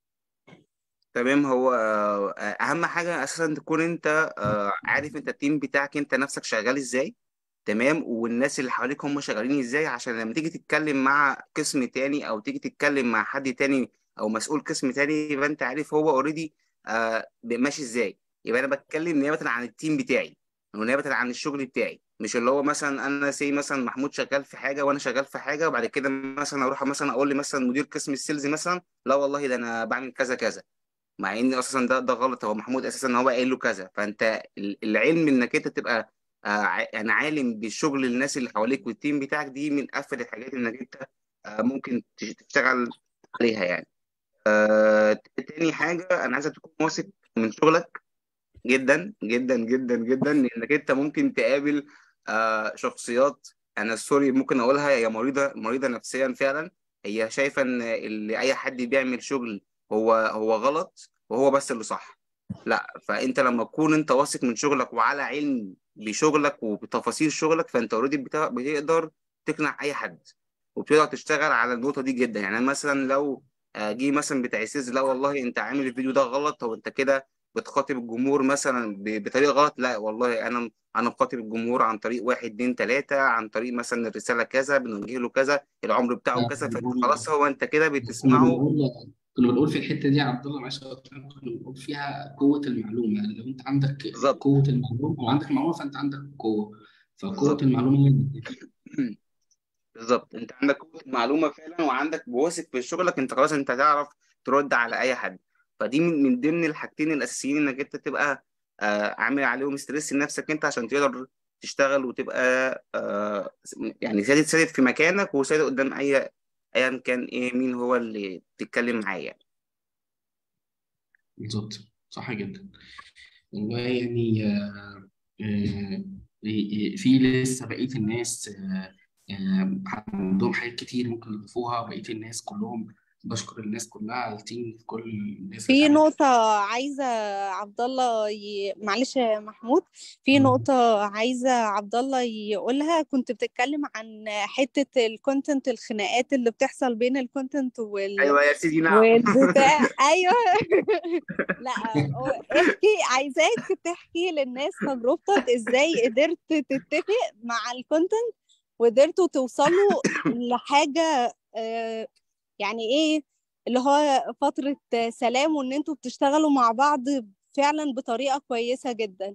[SPEAKER 7] تمام هو آه، اهم حاجه اساسا تكون انت آه، عارف انت التيم بتاعك انت نفسك شغال ازاي تمام والناس اللي حواليك هم شغالين ازاي عشان لما تيجي تتكلم مع قسم تاني او تيجي تتكلم مع حد تاني او مسؤول قسم تاني يبقى انت عارف هو اوريدي ماشي ازاي يبقى انا بتكلم نيابه عن التيم بتاعي ونيابه عن الشغل بتاعي مش اللي هو مثلا انا سي مثلا محمود شغال في حاجه وانا شغال في حاجه وبعد كده مثلا اروح مثلا اقول لي مثلا مدير قسم السيلز مثلا لا والله ده انا بعمل كذا كذا مع ان اساسا ده ده غلط هو محمود اساسا هو قايل له كذا فانت ال- العلم انك انت تبقى آه ع- يعني عالم بشغل الناس اللي حواليك والتيم بتاعك دي من افضل الحاجات انك انت آه ممكن تش- تشتغل عليها يعني آه تاني حاجه انا عايزك تكون واثق من شغلك جدا جدا جدا جدا لانك انت ممكن تقابل آه شخصيات انا سوري ممكن اقولها هي مريضه مريضه نفسيا فعلا هي شايفه ان اللي اي حد بيعمل شغل هو هو غلط وهو بس اللي صح لا فانت لما تكون انت واثق من شغلك وعلى علم بشغلك وبتفاصيل شغلك فانت اوريدي بتقدر تقنع اي حد وبتقدر تشتغل على النقطه دي جدا يعني أنا مثلا لو آه، جه مثلا بتاع السيلز لا والله انت عامل الفيديو ده غلط او انت كده بتخاطب الجمهور مثلا ب- بطريقه غلط لا والله انا انا بخاطب الجمهور عن طريق واحد اتنين تلاته عن طريق مثلا الرساله كذا بنوجه له كذا العمر بتاعه كذا فانت خلاص هو انت كده
[SPEAKER 1] كنا
[SPEAKER 7] بتسمعه
[SPEAKER 1] بنقول كنا بنقول في الحته دي يا عبد الله معلش أقطعك، كنا بنقول فيها قوه المعلومه يعني لو انت عندك
[SPEAKER 7] بالظبط
[SPEAKER 1] قوه المعلومه او عندك معلومه فانت عندك قوه فقوه
[SPEAKER 7] بالظبط
[SPEAKER 1] المعلومه هي اللي بتفرق.
[SPEAKER 7] بالظبط انت عندك قوة معلومة فعلا وعندك واثق في شغلك انت خلاص انت هتعرف ترد على اي حد فدي من من ضمن الحاجتين الاساسيين انك انت تبقى آه عامل عليهم ستريس لنفسك انت عشان تقدر تشتغل وتبقى آه يعني ثابت ثابت في مكانك وثابت قدام اي ايا كان ايه مين هو اللي بتتكلم معاه يعني
[SPEAKER 1] بالظبط صح جدا والله يعني آه، آه، في لسه بقيه الناس آه، آه، عندهم حاجات كتير ممكن يضيفوها بقيه الناس كلهم بشكر الناس كلها التيم كل الناس
[SPEAKER 6] في
[SPEAKER 1] اللي عملت
[SPEAKER 6] نقطة عايزة عبد الله ي... معلش يا محمود في
[SPEAKER 1] مم.
[SPEAKER 6] نقطة عايزة عبد الله يقولها كنت بتتكلم عن حتة الكونتنت الخناقات اللي بتحصل بين الكونتنت وال
[SPEAKER 7] ايوه يا سيدي نعم
[SPEAKER 6] والبتاع ايوه لا هو احكي عايزاك تحكي للناس تجربتك ازاي قدرت تتفق مع الكونتنت وقدرتوا توصلوا لحاجة آه، يعني ايه اللي هو فترة سلام وان انتوا بتشتغلوا مع بعض فعلا بطريقة كويسة جدا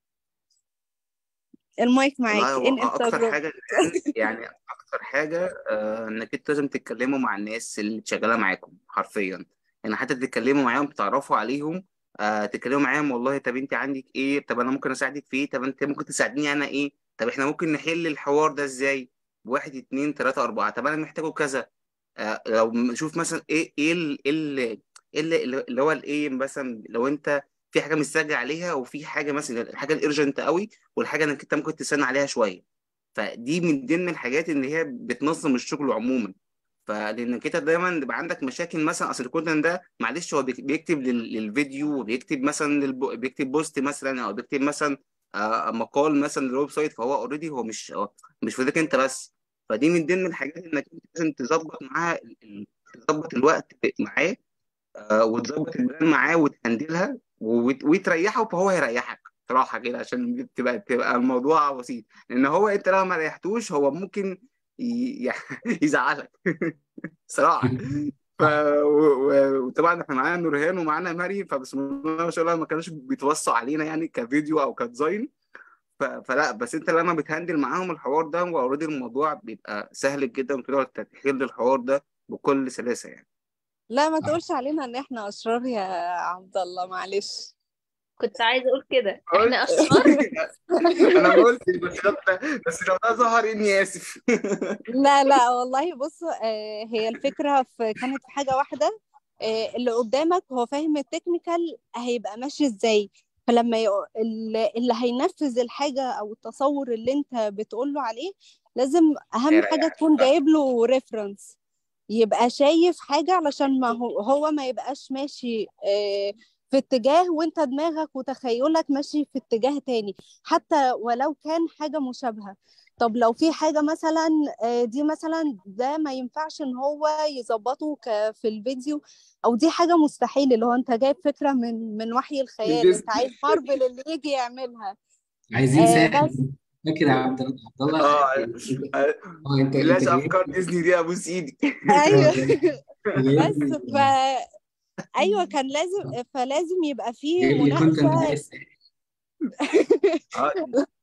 [SPEAKER 6] المايك معاك
[SPEAKER 7] والله هو
[SPEAKER 6] انقل
[SPEAKER 7] اكتر
[SPEAKER 6] تجربتك
[SPEAKER 7] حاجه يعني اكتر حاجه آه، انك انت لازم تتكلموا مع الناس اللي شغاله معاكم حرفيا يعني حتى تتكلموا معاهم تتعرفوا عليهم آه تتكلموا معاهم والله طب انت عندك ايه طب انا ممكن اساعدك في ايه طب انت ممكن تساعدني انا ايه طب احنا ممكن نحل الحوار ده ازاي واحد اتنين تلاته اربعه طب انا محتاجه كذا آه لو نشوف مثلا ايه ايه ال- ايه ال- ايه اللي اللي هو الايه مثلا لو انت في حاجه مستعجل عليها وفي حاجه مثلا الحاجه الارجنت قوي والحاجه انك انت ممكن تستنى عليها شويه فدي من ضمن الحاجات اللي هي بتنظم الشغل عموما فلانك انت دايما بيبقى عندك مشاكل مثلا اصل الكونتنت ده معلش هو بيك- بيكتب لل- للفيديو وبيكتب مثلا للب... بيكتب بوست مثلا او بيكتب مثلا آه، مقال مثلا للويب سايت فهو اوريدي هو مش هو مش في ايدك انت بس فدي من ضمن الحاجات انك انت لازم تظبط معاها ال- ال- تظبط الوقت معاه آه، وتظبط البلان معاه وتهندلها وت- وتريحه فهو هيريحك صراحة كده عشان تبقى تبقى الموضوع بسيط لأن هو أنت لو ما ريحتوش هو ممكن ي... يزعلك صراحة ف و- و- وطبعا احنا معانا نورهان ومعانا مريم فبسم الله ما شاء الله ما كانوش بيتوصوا علينا يعني كفيديو او كديزاين ف... فلا بس انت لما بتهندل معاهم الحوار ده واوريدي الموضوع بيبقى سهل جدا وتقدر تحل الحوار ده بكل سلاسة يعني
[SPEAKER 6] لا ما تقولش علينا ان احنا اشرار يا عبد الله معلش
[SPEAKER 2] كنت عايزة أقول كده
[SPEAKER 7] قلت
[SPEAKER 2] احنا أشرار
[SPEAKER 7] انا ما قلتش بس لو بس لو ده ظهر اني اسف
[SPEAKER 6] لا لا والله بص آه، هي الفكرة في كانت في حاجة واحدة آه، اللي قدامك هو فاهم التكنيكال هيبقى ماشي ازاي فلما يق- اللي اللي هينفذ الحاجة او التصور اللي انت بتقوله عليه لازم اهم حاجة
[SPEAKER 7] هيريحك
[SPEAKER 6] تكون
[SPEAKER 7] صح
[SPEAKER 6] جايب له ريفرنس يبقى شايف حاجة علشان ما هو هو ما يبقاش ماشي آه، في اتجاه وانت دماغك وتخيلك ماشي في اتجاه تاني حتى ولو كان حاجة مشابهة طب لو في حاجة مثلا آه، دي مثلا ده ما ينفعش ان هو يظبطه ك- في الفيديو او دي حاجة مستحيل اللي هو انت جايب فكرة من من وحي الخيال
[SPEAKER 7] ديزني
[SPEAKER 6] انت عايز مارفل اللي يجي يعملها
[SPEAKER 1] عايزين
[SPEAKER 6] آه،
[SPEAKER 1] ساحر
[SPEAKER 6] بس
[SPEAKER 1] فاكر يا عبد عبد الله
[SPEAKER 7] اه
[SPEAKER 1] انت اه انت انت
[SPEAKER 7] بلاش
[SPEAKER 1] جايب
[SPEAKER 7] افكار ديزني دي ابوس ايدي
[SPEAKER 6] ايوه
[SPEAKER 1] اه جايب
[SPEAKER 6] بس
[SPEAKER 1] جايب
[SPEAKER 6] ف ايوه كان لازم فلازم يبقى فيه
[SPEAKER 1] جايب لي كونتنت
[SPEAKER 6] مناقشه
[SPEAKER 1] زي الساحر
[SPEAKER 7] اه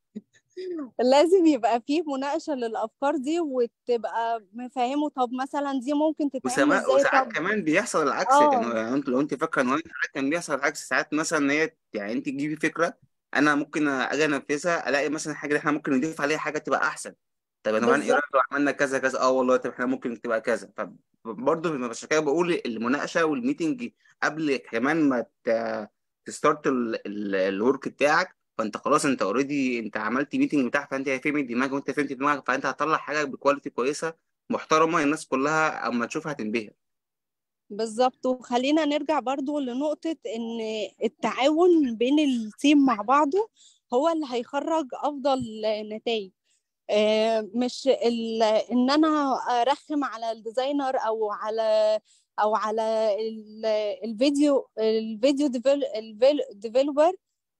[SPEAKER 6] لازم يبقى فيه مناقشه للافكار دي وتبقى مفهمه طب مثلا دي ممكن تتعمل
[SPEAKER 7] وسما...
[SPEAKER 6] ازاي
[SPEAKER 7] وساعات
[SPEAKER 6] طب
[SPEAKER 7] كمان بيحصل العكس كان
[SPEAKER 6] اه
[SPEAKER 7] يعني انت لو انت فاكره ان هو ساعات كان بيحصل العكس ساعات مثلا ان هي يعني انت تجيبي فكره انا ممكن اجي انفذها الاقي مثلا حاجه اللي احنا ممكن نضيف عليها حاجه تبقى احسن طب يا نوران ايه
[SPEAKER 6] بالظبط
[SPEAKER 7] رايك لو عملنا كذا كذا اه والله طب احنا ممكن تبقى كذا فبرضه مش كده بقول المناقشه والميتنج قبل كمان ما ت- تستارت الورك بتاعك فانت خلاص انت اوريدي انت عملت ميتنج بتاعك فانت فهمت دماغك وانت فهمت دماغك فانت هتطلع حاجه بكواليتي كويسه محترمه الناس كلها اما تشوفها هتنبهر
[SPEAKER 6] بالظبط وخلينا نرجع برضو لنقطة إن التعاون بين التيم مع بعضه هو اللي هيخرج أفضل نتائج آه، مش ال... ان انا ارخم على الديزاينر او على او على ال... الفيديو الفيديو ديفلوبر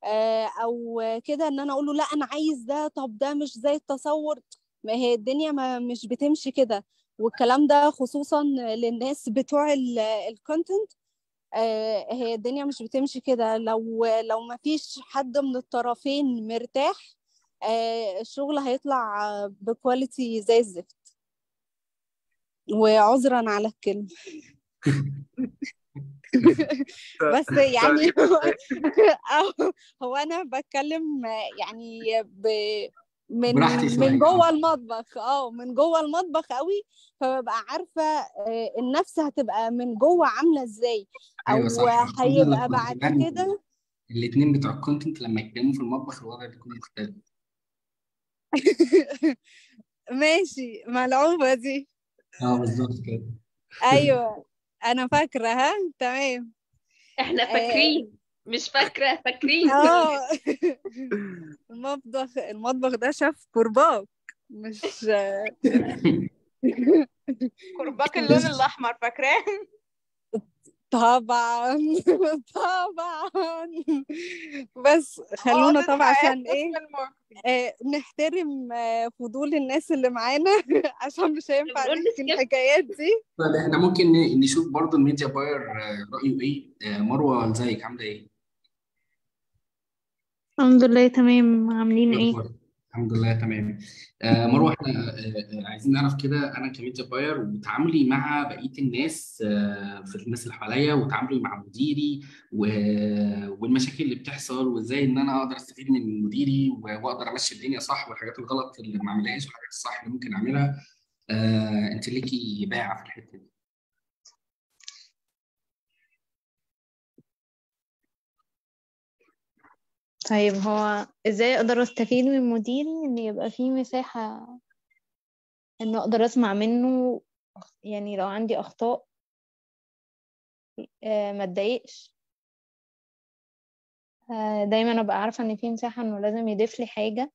[SPEAKER 6] او كده ان انا اقول له لا انا عايز ده طب ده مش زي التصور ما هي الدنيا ما مش بتمشي كده والكلام ده خصوصا للناس بتوع الكونتنت هي الدنيا مش بتمشي كده لو لو ما فيش حد من الطرفين مرتاح آه، الشغل هيطلع آه، بكواليتي زي الزفت وعذرا على الكلمة بس يعني هو أو- هو أنا بتكلم آه، يعني ب من
[SPEAKER 1] براحتي
[SPEAKER 6] من
[SPEAKER 1] شويه
[SPEAKER 6] جوه
[SPEAKER 1] اه
[SPEAKER 6] المطبخ اه من جوه المطبخ قوي فببقى عارفة آه، النفس هتبقى من جوه عاملة ازاي
[SPEAKER 1] ايوه
[SPEAKER 6] او
[SPEAKER 1] صح خصوصا
[SPEAKER 6] هيبقى
[SPEAKER 1] لما
[SPEAKER 6] بعد
[SPEAKER 1] كمان
[SPEAKER 6] كده
[SPEAKER 1] الاثنين بتوع الكونتنت لما يتكلموا في المطبخ الوضع بيكون مختلف
[SPEAKER 6] ماشي ملعوبة دي
[SPEAKER 1] اه بالظبط كده
[SPEAKER 6] ايوه انا فاكره ها تمام
[SPEAKER 2] احنا
[SPEAKER 6] آه،
[SPEAKER 2] فاكرين مش فاكرة فاكرين
[SPEAKER 6] اه المطبخ المطبخ ده شاف كرباج مش
[SPEAKER 3] كرباك اللون الاحمر فاكراه
[SPEAKER 6] طبعا طبعا بس خلونا طبعا عشان ايه آه نحترم آه فضول الناس اللي معانا عشان مش هينفع
[SPEAKER 2] بنقول
[SPEAKER 6] نحكي
[SPEAKER 2] نسكيب.
[SPEAKER 6] الحكايات دي
[SPEAKER 1] طيب احنا ممكن ن- نشوف برضو الميديا باير آه، رأيه ايه آه، مروة ازيك عاملة ايه؟
[SPEAKER 8] الحمد لله تمام عاملين ايه
[SPEAKER 1] أخبارك؟ الحمد لله تمام آه، مروة احنا آه، آه، عايزين نعرف كده انا كميديا باير وتعاملي مع بقية الناس آه، في الناس اللي حواليا وتعاملي مع مديري و- والمشاكل اللي بتحصل وازاي ان انا اقدر استفيد من مديري و- واقدر امشي الدنيا صح والحاجات الغلط اللي ما اعملهاش والحاجات الصح اللي ممكن اعملها آه، انت ليكي باع في الحتة دي
[SPEAKER 8] طيب هو ازاي اقدر استفيد من مديري ان يبقى في مساحة ان اقدر اسمع منه يعني لو عندي اخطاء آه، ما اتضايقش آه، دايما ابقى عارفة ان في مساحة انه لازم يضيف لي حاجة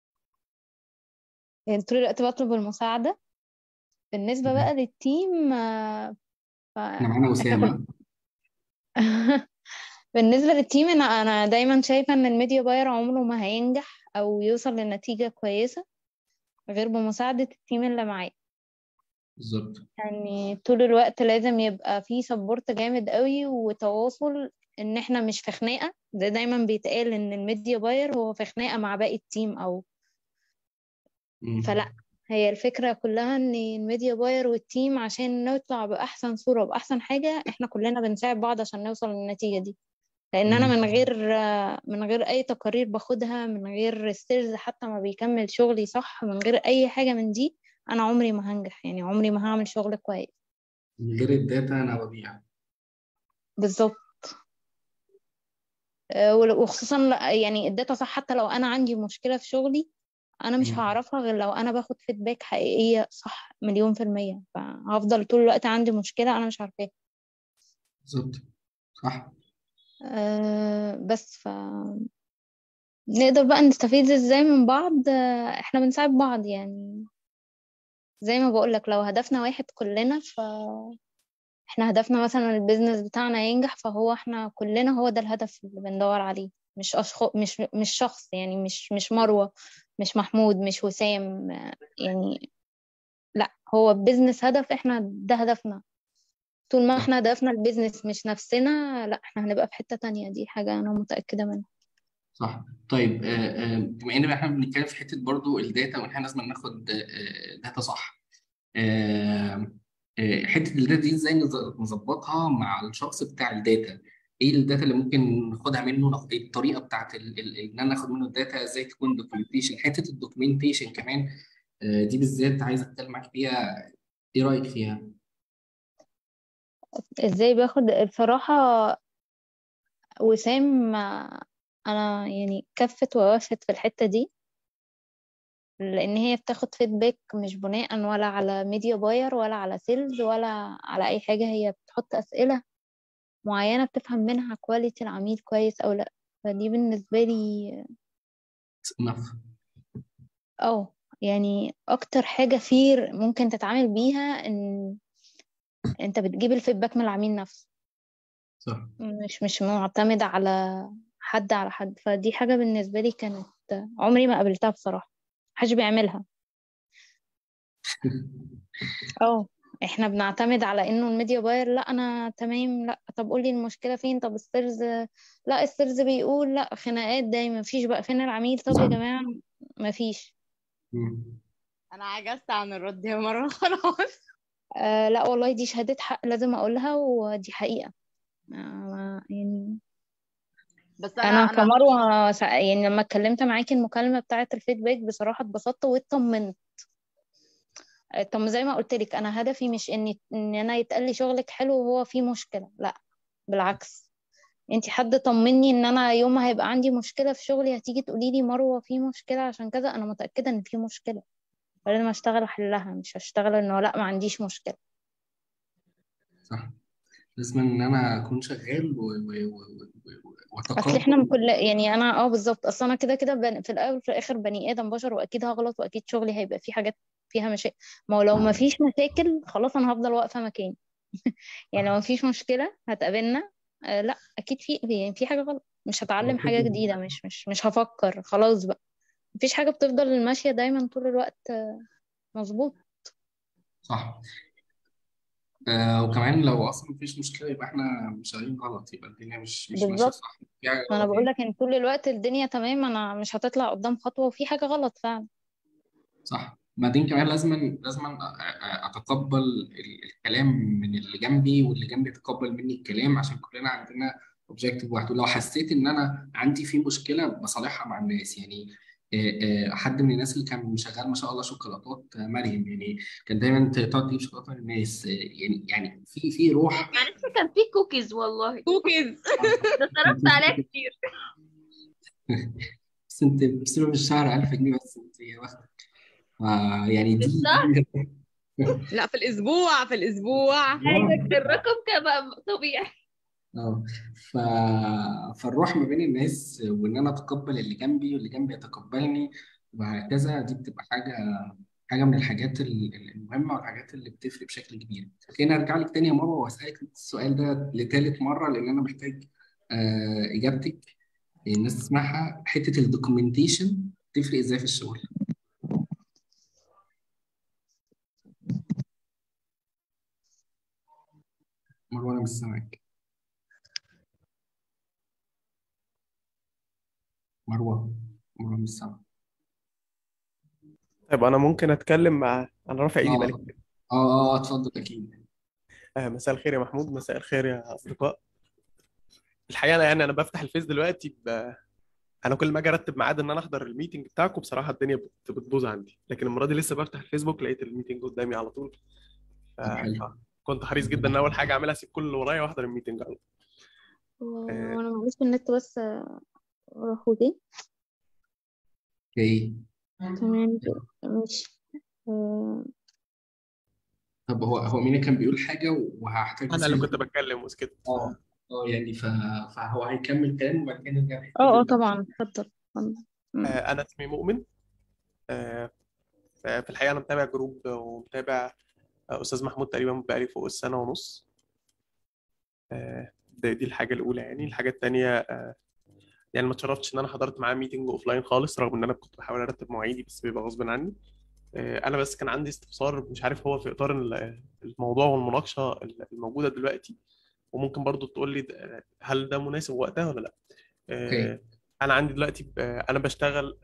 [SPEAKER 8] يعني طول الوقت بطلب المساعدة بالنسبة بقى للتيم آه، ف-
[SPEAKER 1] احنا معانا وسام ها؟
[SPEAKER 8] بالنسبة للتيم أنا أنا دايما شايفة إن الميديا باير عمره ما هينجح أو يوصل لنتيجة كويسة غير بمساعدة التيم اللي معاه
[SPEAKER 1] بالظبط
[SPEAKER 8] يعني طول الوقت لازم يبقى في سبورت جامد قوي وتواصل إن إحنا مش في خناقة زي دايما بيتقال إن الميديا باير هو في خناقة مع باقي التيم أو
[SPEAKER 1] مم.
[SPEAKER 8] فلا هي الفكرة كلها إن الميديا باير والتيم عشان نطلع بأحسن صورة وبأحسن حاجة إحنا كلنا بنساعد بعض عشان نوصل للنتيجة دي لان انا
[SPEAKER 1] مم.
[SPEAKER 8] من غير من غير اي تقارير باخدها من غير السيلز حتى ما بيكمل شغلي صح من غير اي حاجه من دي انا عمري ما هنجح يعني عمري ما هعمل شغل كويس
[SPEAKER 1] من غير الداتا انا ببيع
[SPEAKER 8] بالظبط آه، ول- وخصوصا ل- يعني الداتا صح حتى لو انا عندي مشكله في شغلي انا مش
[SPEAKER 1] مم.
[SPEAKER 8] هعرفها غير لو انا باخد فيدباك حقيقيه صح مليون في الميه فهفضل طول الوقت عندي مشكله انا مش عارفاها
[SPEAKER 1] بالظبط صح
[SPEAKER 8] أه بس ف نقدر بقى نستفيد ازاي من بعض آه، احنا بنساعد بعض يعني زي ما بقولك لو هدفنا واحد كلنا ف احنا هدفنا مثلا البيزنس بتاعنا ينجح فهو احنا كلنا هو ده الهدف اللي بندور عليه مش أشخاص مش مش شخص يعني مش مش مروة مش محمود مش وسام آه، يعني لا هو البيزنس هدف احنا ده هدفنا طول ما
[SPEAKER 1] صح
[SPEAKER 8] احنا هدفنا البيزنس مش نفسنا لا احنا هنبقى في حتة تانية دي حاجة انا متأكدة منها
[SPEAKER 1] صح طيب آه، آه، بما ان احنا بنتكلم في حته برضو الداتا وان احنا لازم ناخد آه، داتا صح آه، آه، حته الداتا دي ازاي نز- نظبطها مع الشخص بتاع الداتا ايه الداتا اللي ممكن ناخدها منه ناخد إيه الطريقه بتاعت ال- ال- ان انا اخد منه الداتا ازاي تكون دوكيومنتيشن حته الدوكيومنتيشن كمان آه، دي بالذات عايز اتكلم معاك فيها ايه رايك فيها
[SPEAKER 8] ازاي باخد بصراحة وسام آه، انا يعني كفت ووفت في الحتة دي لان هي بتاخد فيدباك مش بناء ولا على ميديا باير ولا على سيلز ولا على اي حاجة هي بتحط اسئلة معينة بتفهم منها كواليتي العميل كويس او لا فدي بالنسبة لي
[SPEAKER 1] enough
[SPEAKER 8] اه يعني اكتر حاجة فير ممكن تتعامل بيها ان انت بتجيب الفيدباك من العميل نفسه
[SPEAKER 1] صح
[SPEAKER 8] مش مش معتمد على حد على حد فدي حاجة بالنسبة لي كانت عمري ما قابلتها بصراحة محدش بيعملها اه احنا بنعتمد على انه الميديا باير لا انا تمام لا طب قولي المشكلة فين طب السيلز لا السيلز بيقول لا خناقات دايما مفيش بقى فين العميل طب يا جماعة مفيش
[SPEAKER 1] مم.
[SPEAKER 3] انا عجزت عن الرد يا مروه خلاص
[SPEAKER 8] آه لا والله دي شهادة حق لازم اقولها ودي حقيقة آه يعني
[SPEAKER 3] بس انا
[SPEAKER 8] انا
[SPEAKER 3] انا
[SPEAKER 8] كمروة سا- يعني لما اتكلمت معاكي المكالمة بتاعة الفيدباك بصراحة اتبسطت واطمنت طب زي ما قلت لك انا هدفي مش اني ان انا يتقال لي شغلك حلو وهو فيه مشكلة لا بالعكس انتي حد طمني ان انا يوم ما هيبقى عندي مشكلة في شغلي هتيجي تقولي لي مروة في مشكلة عشان كذا انا متأكدة ان في مشكلة فلازم اشتغل احلها مش هشتغل انه لا ما عنديش مشكلة
[SPEAKER 1] صح لازم ان انا اكون شغال و- و- و- و-
[SPEAKER 8] اصل احنا
[SPEAKER 1] واتقبل
[SPEAKER 8] من كل يعني انا اه بالظبط اصل انا كده كده بن... في الاول وفي الاخر بني ادم بشر واكيد هغلط واكيد شغلي هيبقى فيه حاجات فيها مشاكل ما هو لو ما فيش مشاكل خلاص انا هفضل واقفه مكاني يعني لو ما فيش مشكله هتقابلنا آه لا اكيد في في في حاجه غلط مش هتعلم حاجه جديده مش مش مش هفكر خلاص بقى مفيش حاجه بتفضل ماشيه دايما طول الوقت آه، مظبوط
[SPEAKER 1] صح آه وكمان لو اصلا مفيش مشكله يبقى احنا شغالين غلط يبقى الدنيا مش مش ماشيه
[SPEAKER 8] بالظبط
[SPEAKER 1] صح في حاجه
[SPEAKER 8] ما انا
[SPEAKER 1] غلط
[SPEAKER 8] بقول
[SPEAKER 1] يعني
[SPEAKER 8] لك ان طول الوقت الدنيا تمام انا مش هتطلع قدام خطوه وفي حاجه غلط فعلا
[SPEAKER 1] صح بعدين كمان لازم لازم اتقبل ال- الكلام من اللي جنبي واللي جنبي يتقبل مني الكلام عشان كلنا عندنا اوبجيكتيف واحد ولو حسيت ان انا عندي في مشكله بصالحها مع الناس يعني آه، آه، حد من الناس اللي كان شغال ما شاء الله شوكولاتات آه، مريم يعني كان دايما تقعد تجيب شوكولاته للناس آه، يعني يعني في في روح
[SPEAKER 2] معلش كان في كوكيز والله
[SPEAKER 9] كوكيز
[SPEAKER 2] ده صرفت عليها كتير
[SPEAKER 1] بس انت بتسيبها من الشهر 1000 جنيه بس انت واخده آه، يعني
[SPEAKER 2] في
[SPEAKER 1] دي
[SPEAKER 2] الشهر
[SPEAKER 1] دي
[SPEAKER 9] لا في الاسبوع في الاسبوع
[SPEAKER 2] ايوه الرقم كان بقى طبيعي
[SPEAKER 1] اه ف... فالروح ما بين الناس وان انا اتقبل اللي جنبي واللي جنبي يتقبلني وهكذا دي بتبقى حاجه حاجه من الحاجات ال- ال- المهمه والحاجات اللي بتفرق بشكل كبير خليني ارجع لك تاني يا مروه واسالك السؤال ده لثالث مره لان انا محتاج آه، اجابتك الناس تسمعها حته الدوكيومنتيشن تفرق ازاي في الشغل مروه انا مش سامعك مروه مروه مش سامعك
[SPEAKER 10] طيب أنا ممكن أتكلم مع أنا رافع إيدي
[SPEAKER 1] اه
[SPEAKER 10] بقالي
[SPEAKER 1] اه
[SPEAKER 10] كتير
[SPEAKER 1] اه اتفضل اكيد
[SPEAKER 10] آه مساء الخير يا محمود مساء الخير يا أصدقاء الحقيقة أنا يعني أنا بفتح الفيس دلوقتي ب... أنا كل ما أجي أرتب ميعاد إن أنا أحضر الميتنج بتاعكم بصراحة الدنيا بت- بتبوظ عندي لكن المرة دي لسه بفتح الفيسبوك لقيت الميتنج قدامي على طول ف...
[SPEAKER 1] طب حلو
[SPEAKER 10] كنت حريص جدا إن أول حاجة أعملها أسيب كل اللي ورايا وأحضر الميتنج على طول آه
[SPEAKER 8] وانا معلش النت بس آه، راح وجه
[SPEAKER 1] اوكي
[SPEAKER 8] تمام كده ماشي آه،
[SPEAKER 1] طب هو هو مين كان بيقول حاجة وهحتاج
[SPEAKER 10] أنا
[SPEAKER 1] بس
[SPEAKER 10] اللي
[SPEAKER 1] إن
[SPEAKER 10] كنت بتكلم وسكت
[SPEAKER 1] اه اه يعني ف... فهو هيكمل كلامه وبعد كده نرجع للحتة
[SPEAKER 8] اه اه
[SPEAKER 1] دي
[SPEAKER 8] طبعا اتفضل اتفضل. مم.
[SPEAKER 10] آه أنا اسمي مؤمن آه في الحقيقة أنا متابع جروب ومتابع آه، أستاذ محمود تقريبا بقالي فوق السنة ونص آه، دي دي الحاجة الأولى يعني الحاجة التانية آه، يعني ما اتشرفتش إن أنا حضرت معاه ميتنج أوف لاين خالص رغم إن أنا كنت بحاول أرتب مواعيدي بس بيبقى غصب عني آه، أنا بس كان عندي استفسار مش عارف هو في إطار ال- الموضوع والمناقشة الموجودة دلوقتي وممكن برضو تقول لي ده- هل ده مناسب وقتها ولا لأ
[SPEAKER 1] اوكي
[SPEAKER 10] آه، أنا عندي دلوقتي ب- أنا بشتغل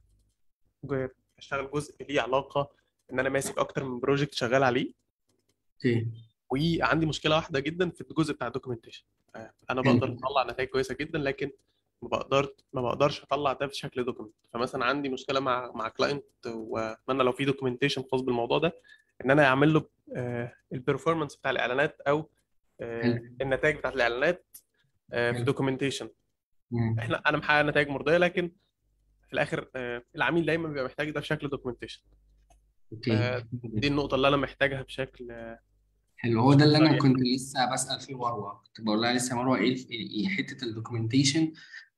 [SPEAKER 10] ج- بشتغل جزء ليه علاقة إن أنا ماسك أكتر من بروجكت شغال عليه
[SPEAKER 1] اوكي
[SPEAKER 10] وعندي مشكله واحده جدا في الجزء بتاع الدوكيومنتيشن انا
[SPEAKER 1] حلو
[SPEAKER 10] بقدر اطلع نتائج كويسه جدا لكن ما بقدر ما بقدرش اطلع ده في شكل دوكيمنت فمثلا عندي مشكله مع مع كلاينت واتمنى لو في دوكيومنتيشن خاص بالموضوع ده ان انا اعمل له البرفورمانس بتاع الاعلانات او آه،
[SPEAKER 1] حلو
[SPEAKER 10] النتائج بتاعت الاعلانات آه، في
[SPEAKER 1] حلو
[SPEAKER 10] دوكيومنتيشن
[SPEAKER 1] مم.
[SPEAKER 10] احنا انا محقق نتائج مرضيه لكن في الاخر آه، العميل دايما بيبقى محتاج ده في شكل دوكيومنتيشن
[SPEAKER 1] اوكي
[SPEAKER 10] دي النقطه اللي انا محتاجها بشكل آه،
[SPEAKER 1] حلو هو ده اللي انا
[SPEAKER 10] صريح
[SPEAKER 1] كنت لسه بسأل فيه مروه كنت بقول لها لسه مروه ايه الف- إيه حته الدوكيومنتيشن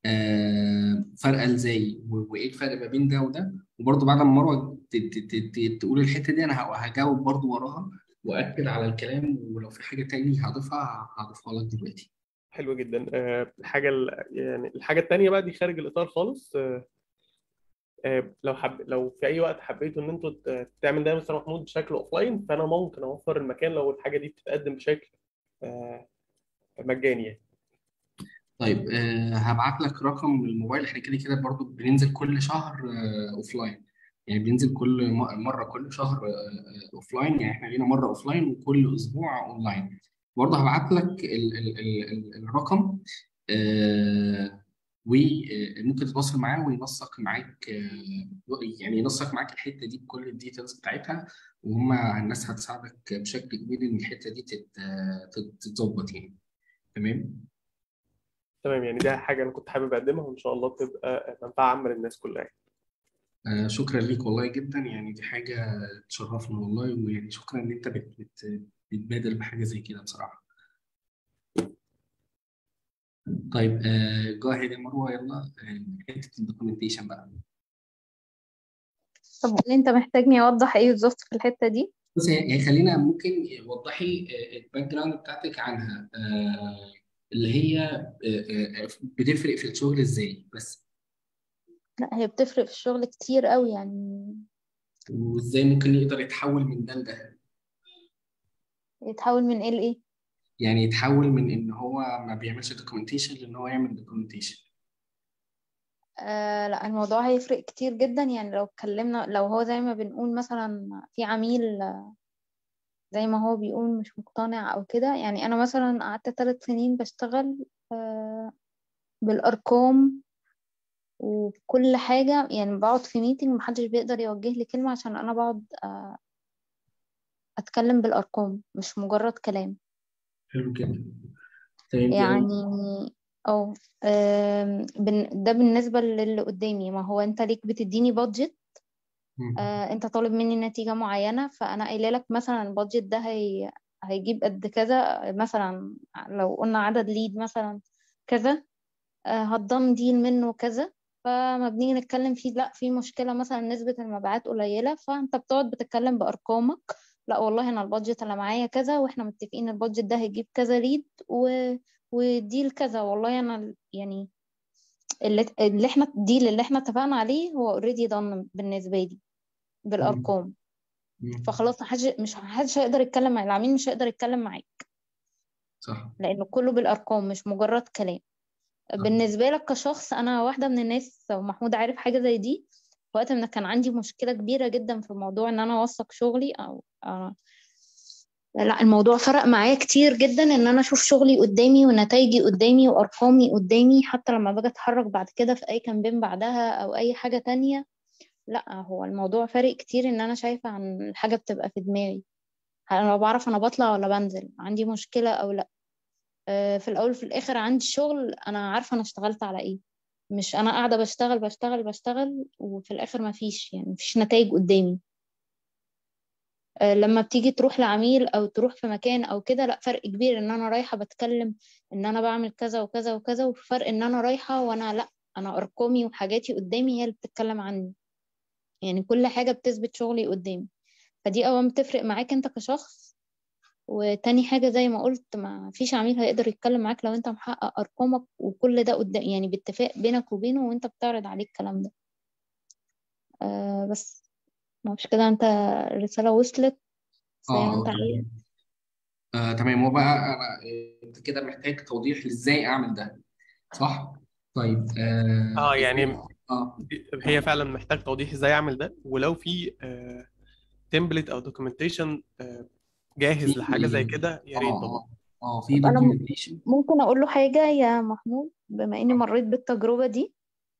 [SPEAKER 1] آه فرق ازاي و- وايه الفرق ما بين ده وده وبرضه بعد ما مروه ت- ت- ت- ت- تقول الحته دي انا ه- هجاوب برضه وراها واكد على الكلام ولو في حاجه تاني هضيفها هضيفها لك دلوقتي
[SPEAKER 10] حلو جدا آه، الحاجة ال- يعني الحاجة التانية بقى دي خارج الإطار خالص آه، آه، لو حب لو في أي وقت حبيتوا إن أنتوا ت- تعمل ده يا مستر محمود بشكل أوفلاين فأنا ممكن أوفر المكان لو الحاجة دي بتتقدم بشكل آه، مجاني يعني
[SPEAKER 1] طيب آه هبعت لك رقم الموبايل احنا كده كده برضو بننزل كل شهر آه اوفلاين يعني بننزل كل م- مرة كل شهر آه اوفلاين يعني احنا لينا مرة اوفلاين وكل اسبوع اونلاين برضه هبعت لك ال ال ال ال الرقم آه وممكن تتواصل معاه وينسق معاك آه يعني ينسق معاك الحتة دي بكل الديتيلز بتاعتها وهم الناس هتساعدك بشكل كبير ان الحتة دي تت- تت- تتظبط يعني تمام
[SPEAKER 10] تمام يعني دي حاجة أنا كنت حابب أقدمها وإن شاء الله تبقى منفعة عامة للناس كلها يعني.
[SPEAKER 1] آه شكرا ليك والله جدا يعني دي حاجة تشرفنا والله ويعني شكرا ان انت بت بت بتبادر بحاجة زي كده بصراحة طيب آه جاهد يا مروه يلا آه، حته الدوكيومنتيشن بقى
[SPEAKER 8] طب قولي انت محتاجني اوضح ايه بالظبط في الحتة دي
[SPEAKER 1] بص يعني خلينا ممكن وضحي الباك جراوند بتاعتك عنها آه اللي هي آه آه بتفرق في الشغل ازاي بس
[SPEAKER 8] لا هي بتفرق في الشغل كتير قوي يعني
[SPEAKER 1] وازاي ممكن يقدر يتحول من ده لده
[SPEAKER 8] يتحول من ايه لايه
[SPEAKER 1] يعني يتحول من ان هو ما بيعملش دوكيومنتيشن لان هو يعمل دوكيومنتيشن
[SPEAKER 8] آه لا الموضوع هيفرق كتير جدا يعني لو اتكلمنا لو هو زي ما بنقول مثلا في عميل آه، زي ما هو بيقول مش مقتنع او كده يعني انا مثلا قعدت ثلاث سنين بشتغل آه بالارقام وكل حاجة يعني بقعد في ميتنج محدش بيقدر يوجه لي كلمة عشان انا بقعد آه اتكلم بالارقام مش مجرد كلام
[SPEAKER 1] حلو كده طيب
[SPEAKER 8] يعني اه آم، بن- ده بالنسبة للي قدامي ما هو انت ليك بتديني بادجت
[SPEAKER 1] مم.
[SPEAKER 8] آه، انت طالب مني نتيجة معينة فانا قايله لك مثلا البادجت ده هي هيجيب قد كذا مثلا لو قلنا عدد ليد مثلا كذا آه، هتضم ديل منه كذا فما بنيجي نتكلم فيه لا في مشكلة مثلا نسبة المبيعات قليلة فانت بتقعد بتتكلم بأرقامك لا والله انا البادجت اللي معايا كذا واحنا متفقين البادجت ده هيجيب كذا ليد و... وديل كذا والله انا يعني اللي, اللي احنا الديل اللي احنا اتفقنا عليه هو اوريدي دان بالنسبة لي
[SPEAKER 1] مم.
[SPEAKER 8] بالأرقام
[SPEAKER 1] مم.
[SPEAKER 8] فخلاص محدش مش محدش هيقدر يتكلم مع العميل مش هيقدر يتكلم معاك
[SPEAKER 1] صح
[SPEAKER 8] لأنه كله بالأرقام مش مجرد كلام
[SPEAKER 1] صح
[SPEAKER 8] بالنسبة لك كشخص أنا واحدة من الناس ومحمود عارف حاجة زي دي وقت ما كان عندي مشكلة كبيرة جدا في موضوع إن أنا أوثق شغلي أو أو لا الموضوع فرق معايا كتير جدا إن أنا أشوف شغلي قدامي ونتائجي قدامي وأرقامي قدامي حتى لما باجي أتحرك بعد كده في أي كامبين بعدها أو أي حاجة تانية لا هو الموضوع فارق كتير إن أنا شايفة عن الحاجة بتبقى في دماغي انا بعرف انا بطلع ولا بنزل عندي مشكلة او لا آه، في الاول وفي الاخر عندي شغل انا عارفة انا اشتغلت على ايه مش انا قاعدة بشتغل بشتغل بشتغل وفي الاخر ما فيش يعني مفيش نتائج قدامي آه، لما بتيجي تروح لعميل او تروح في مكان او كده لا فرق كبير ان انا رايحة بتكلم ان انا بعمل كذا وكذا وكذا وفرق ان انا رايحة وانا لا انا ارقامي وحاجاتي قدامي هي اللي بتتكلم عني يعني كل حاجة بتثبت شغلي قدامي فدي أولا بتفرق معاك انت كشخص وتاني حاجة زي ما قلت ما فيش عميل هيقدر يتكلم معاك لو انت محقق أرقامك وكل ده قدام يعني باتفاق بينك وبينه وانت بتعرض عليه الكلام ده آه بس ما فيش كده انت الرسالة وصلت زي ما
[SPEAKER 1] اه
[SPEAKER 8] انت
[SPEAKER 1] اه
[SPEAKER 8] عايز
[SPEAKER 1] تمام آه تمام هو بقى انا آه، انت كده محتاج توضيح ازاي اعمل ده صح طيب
[SPEAKER 10] اه
[SPEAKER 1] آه
[SPEAKER 10] يعني
[SPEAKER 1] ازاي اه
[SPEAKER 10] هي فعلا محتاج توضيح ازاي اعمل ده ولو في تمبلت او دوكيومنتيشن جاهز
[SPEAKER 1] في
[SPEAKER 10] لحاجه زي كده
[SPEAKER 1] اه
[SPEAKER 10] يا ريت طبعا
[SPEAKER 1] اه اه في
[SPEAKER 8] طب أنا م-
[SPEAKER 1] دوكيومنتيشن
[SPEAKER 8] ممكن أقول له حاجة يا محمود بما إني مريت بالتجربة دي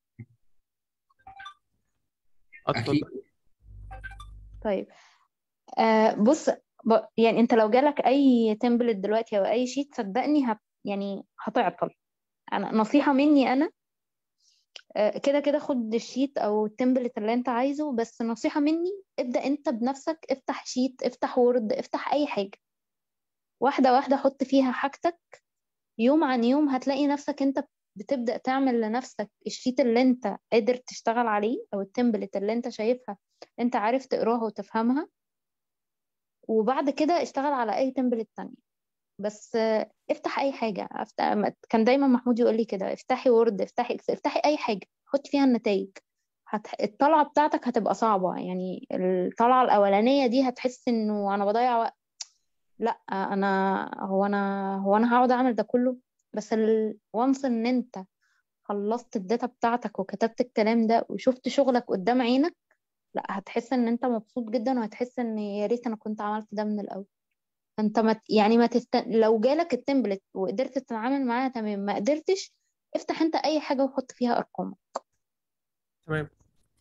[SPEAKER 1] اكيد
[SPEAKER 10] اتفضل
[SPEAKER 8] طيب آه بص ب... يعني انت لو جالك اي تمبلت دلوقتي او اي شيت صدقني هت... يعني هتعطل انا نصيحة مني انا آه، كده كده خد الشيت او التمبلت اللي انت عايزه بس نصيحة مني ابدأ انت بنفسك افتح شيت افتح وورد افتح اي حاجة واحدة واحدة حط فيها حاجتك يوم عن يوم هتلاقي نفسك انت بتبدأ تعمل لنفسك الشيت اللي انت قادر تشتغل عليه او التمبلت اللي انت شايفها انت عارف تقراها وتفهمها وبعد كده اشتغل على اي تمبلت تانية بس آه، افتح اي حاجة أفتح... كان دايما محمود يقول لي كده افتحي وورد افتحي اكسل افتحي اي حاجة حطي فيها النتائج هت... الطلعة بتاعتك هتبقى صعبة يعني الطلعة الأولانية دي هتحس انه انا بضيع وقت لا انا هو انا هو انا هقعد اعمل ده كله بس وانس ان انت خلصت الداتا بتاعتك وكتبت الكلام ده وشفت شغلك قدام عينك لا هتحس ان انت مبسوط جدا وهتحس ان يا ريت انا كنت عملت ده من الاول انت ما ت- يعني ما تست... لو جالك التمبلت وقدرت تتعامل معاها تمام ما قدرتش افتح انت اي حاجة وحط فيها ارقام
[SPEAKER 10] تمام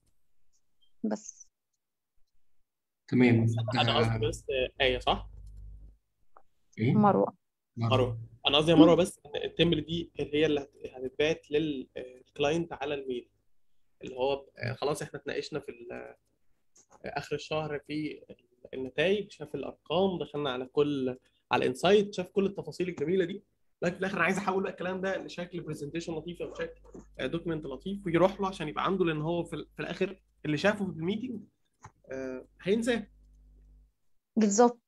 [SPEAKER 8] بس
[SPEAKER 1] تمام
[SPEAKER 10] انا أنا قصدي
[SPEAKER 1] آه
[SPEAKER 10] بس آية صح
[SPEAKER 1] ايه
[SPEAKER 8] مروة
[SPEAKER 1] مروه
[SPEAKER 10] مروه انا قصدي يا مروه بس ان التمبل دي اللي هي اللي هت- هتتبعت للكلاينت على الميل اللي هو آه، خلاص احنا اتناقشنا في ال- اخر الشهر في النتائج شاف الارقام دخلنا على كل على الانسايت شاف كل التفاصيل الجميله دي لكن في الاخر انا عايز احول بقى الكلام ده لشكل برزنتيشن لطيف او شكل دوكيمنت لطيف ويروح له عشان يبقى عنده لان هو في, ال- في الاخر اللي شافه في الميتنج آه، هينساه
[SPEAKER 8] بالظبط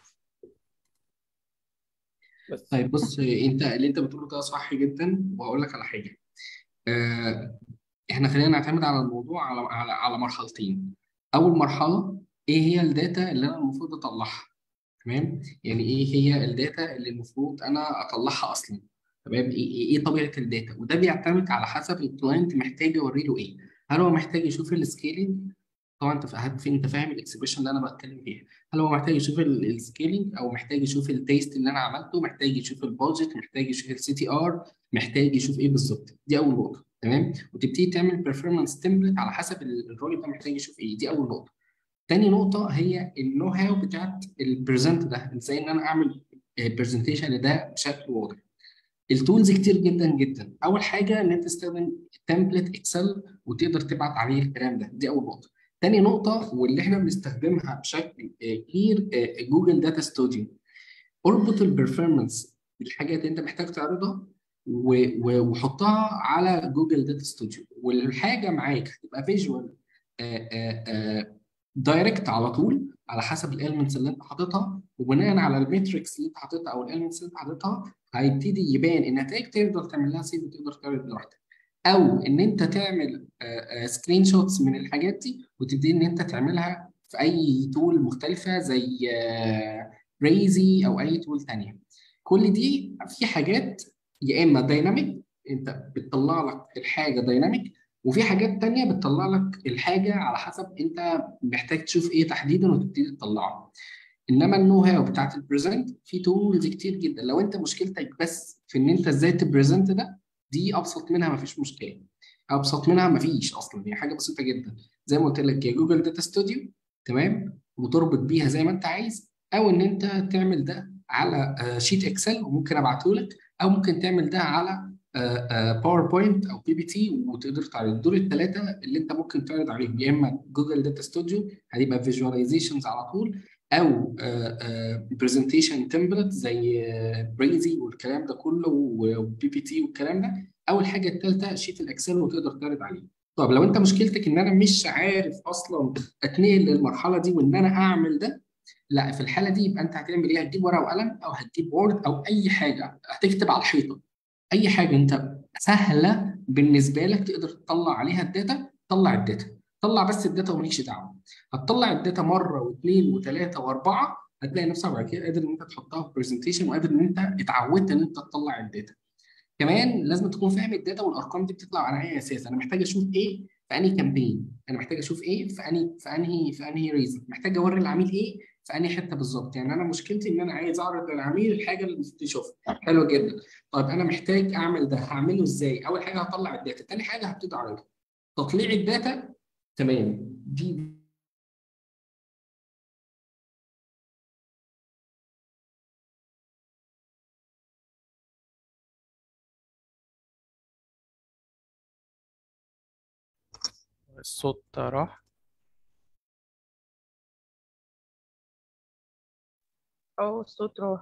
[SPEAKER 10] بس
[SPEAKER 1] طيب بص انت اللي انت بتقوله ده صح جدا وهقول لك على حاجه آه، احنا خلينا نعتمد على الموضوع على على على مرحلتين اول مرحله ايه هي الداتا اللي انا المفروض اطلعها تمام يعني ايه هي الداتا اللي المفروض انا اطلعها اصلا تمام ايه ايه إيه طبيعه الداتا وده بيعتمد على حسب الكلاينت محتاج اوري له ايه هل هو محتاج يشوف السكيلينج طبعا انت فا- في انت فاهم الاكسبريشن اللي انا بتكلم فيها هل هو محتاج يشوف السكيلينج او محتاج يشوف التيست اللي انا عملته محتاج يشوف البادجت محتاج يشوف السي تي ار محتاج يشوف ايه بالظبط دي اول نقطه تمام وتبتدي تعمل بيرفورمانس تمبلت على حسب ال- الراجل ده محتاج يشوف ايه دي اول نقطه تاني نقطه هي النو هاو بتاعت البرزنت ده ازاي ان انا اعمل برزنتيشن لده بشكل واضح التولز كتير جدا جدا اول حاجه ان انت تستخدم تمبلت اكسل وتقدر تبعت عليه الكلام ده دي اول نقطه تاني نقطه واللي احنا بنستخدمها بشكل آه، كتير آه، جوجل داتا ستوديو اربط البرفورمانس بالحاجات اللي انت محتاج تعرضها و- و- وحطها على جوجل داتا ستوديو والحاجه معاك هتبقى فيجوال دايركت على طول على حسب الاليمنتس اللي انت حاططها وبناء على الميتريكس اللي انت حاططها او الاليمنتس اللي انت حاططها هيبتدي يبان النتائج تقدر تعمل لها سيف وتقدر تعرض لوحدك او ان انت تعمل سكرين شوتس من الحاجات دي وتبتدي ان انت تعملها في اي تول مختلفه زي ريزي او اي تول تانية كل دي في حاجات يا اما دايناميك انت بتطلع لك الحاجه دايناميك وفي حاجات تانية بتطلع لك الحاجه على حسب انت محتاج تشوف ايه تحديدا وتبتدي تطلعه انما النو هاو بتاعت البريزنت في تولز كتير جدا لو انت مشكلتك بس في ان انت ازاي تبريزنت ده دي ابسط منها مفيش مشكله ابسط منها مفيش اصلا هي حاجه بسيطه جدا زي ما قلت لك يا جوجل داتا ستوديو تمام وتربط بيها زي ما انت عايز او ان انت تعمل ده على شيت اكسل وممكن ابعته لك او ممكن تعمل ده على باوربوينت او بي بي تي وتقدر تعرض دول الثلاثه اللي انت ممكن تعرض عليهم يا اما جوجل داتا ستوديو هيبقى فيجواليزيشنز على طول او برزنتيشن تمبلت زي بريزي والكلام ده كله وبي بي تي والكلام ده او الحاجه الثالثه شيت الاكسل وتقدر تعرض عليه طب لو انت مشكلتك ان انا مش عارف اصلا اتنقل للمرحله دي وان انا اعمل ده لا في الحاله دي يبقى انت هتعمل ايه هتجيب ورقه وقلم او هتجيب وورد او اي حاجه هتكتب على الحيطه اي حاجه انت سهله بالنسبه لك تقدر تطلع عليها الداتا طلع الداتا طلع بس الداتا ومالكش دعوه هتطلع الداتا مره واثنين وثلاثه واربعه هتلاقي نفسك بعد كده قادر ان انت تحطها في برزنتيشن وقادر ان انت اتعودت ان انت تطلع الداتا كمان لازم تكون فاهم الداتا والارقام دي بتطلع على اي اساس انا محتاج اشوف ايه في انهي كامبين انا محتاج اشوف ايه في انهي في انهي في انهي ريزن محتاج اوري العميل ايه في انهي حته بالظبط يعني انا مشكلتي ان انا عايز اعرض للعميل الحاجه اللي المفروض يشوفها حلو جدا طيب انا محتاج اعمل ده هعمله ازاي اول حاجه هطلع الداتا تاني حاجه هبتدي اعرضها تطليع الداتا تمام دي
[SPEAKER 10] الصوت راح
[SPEAKER 3] اه الصوت راح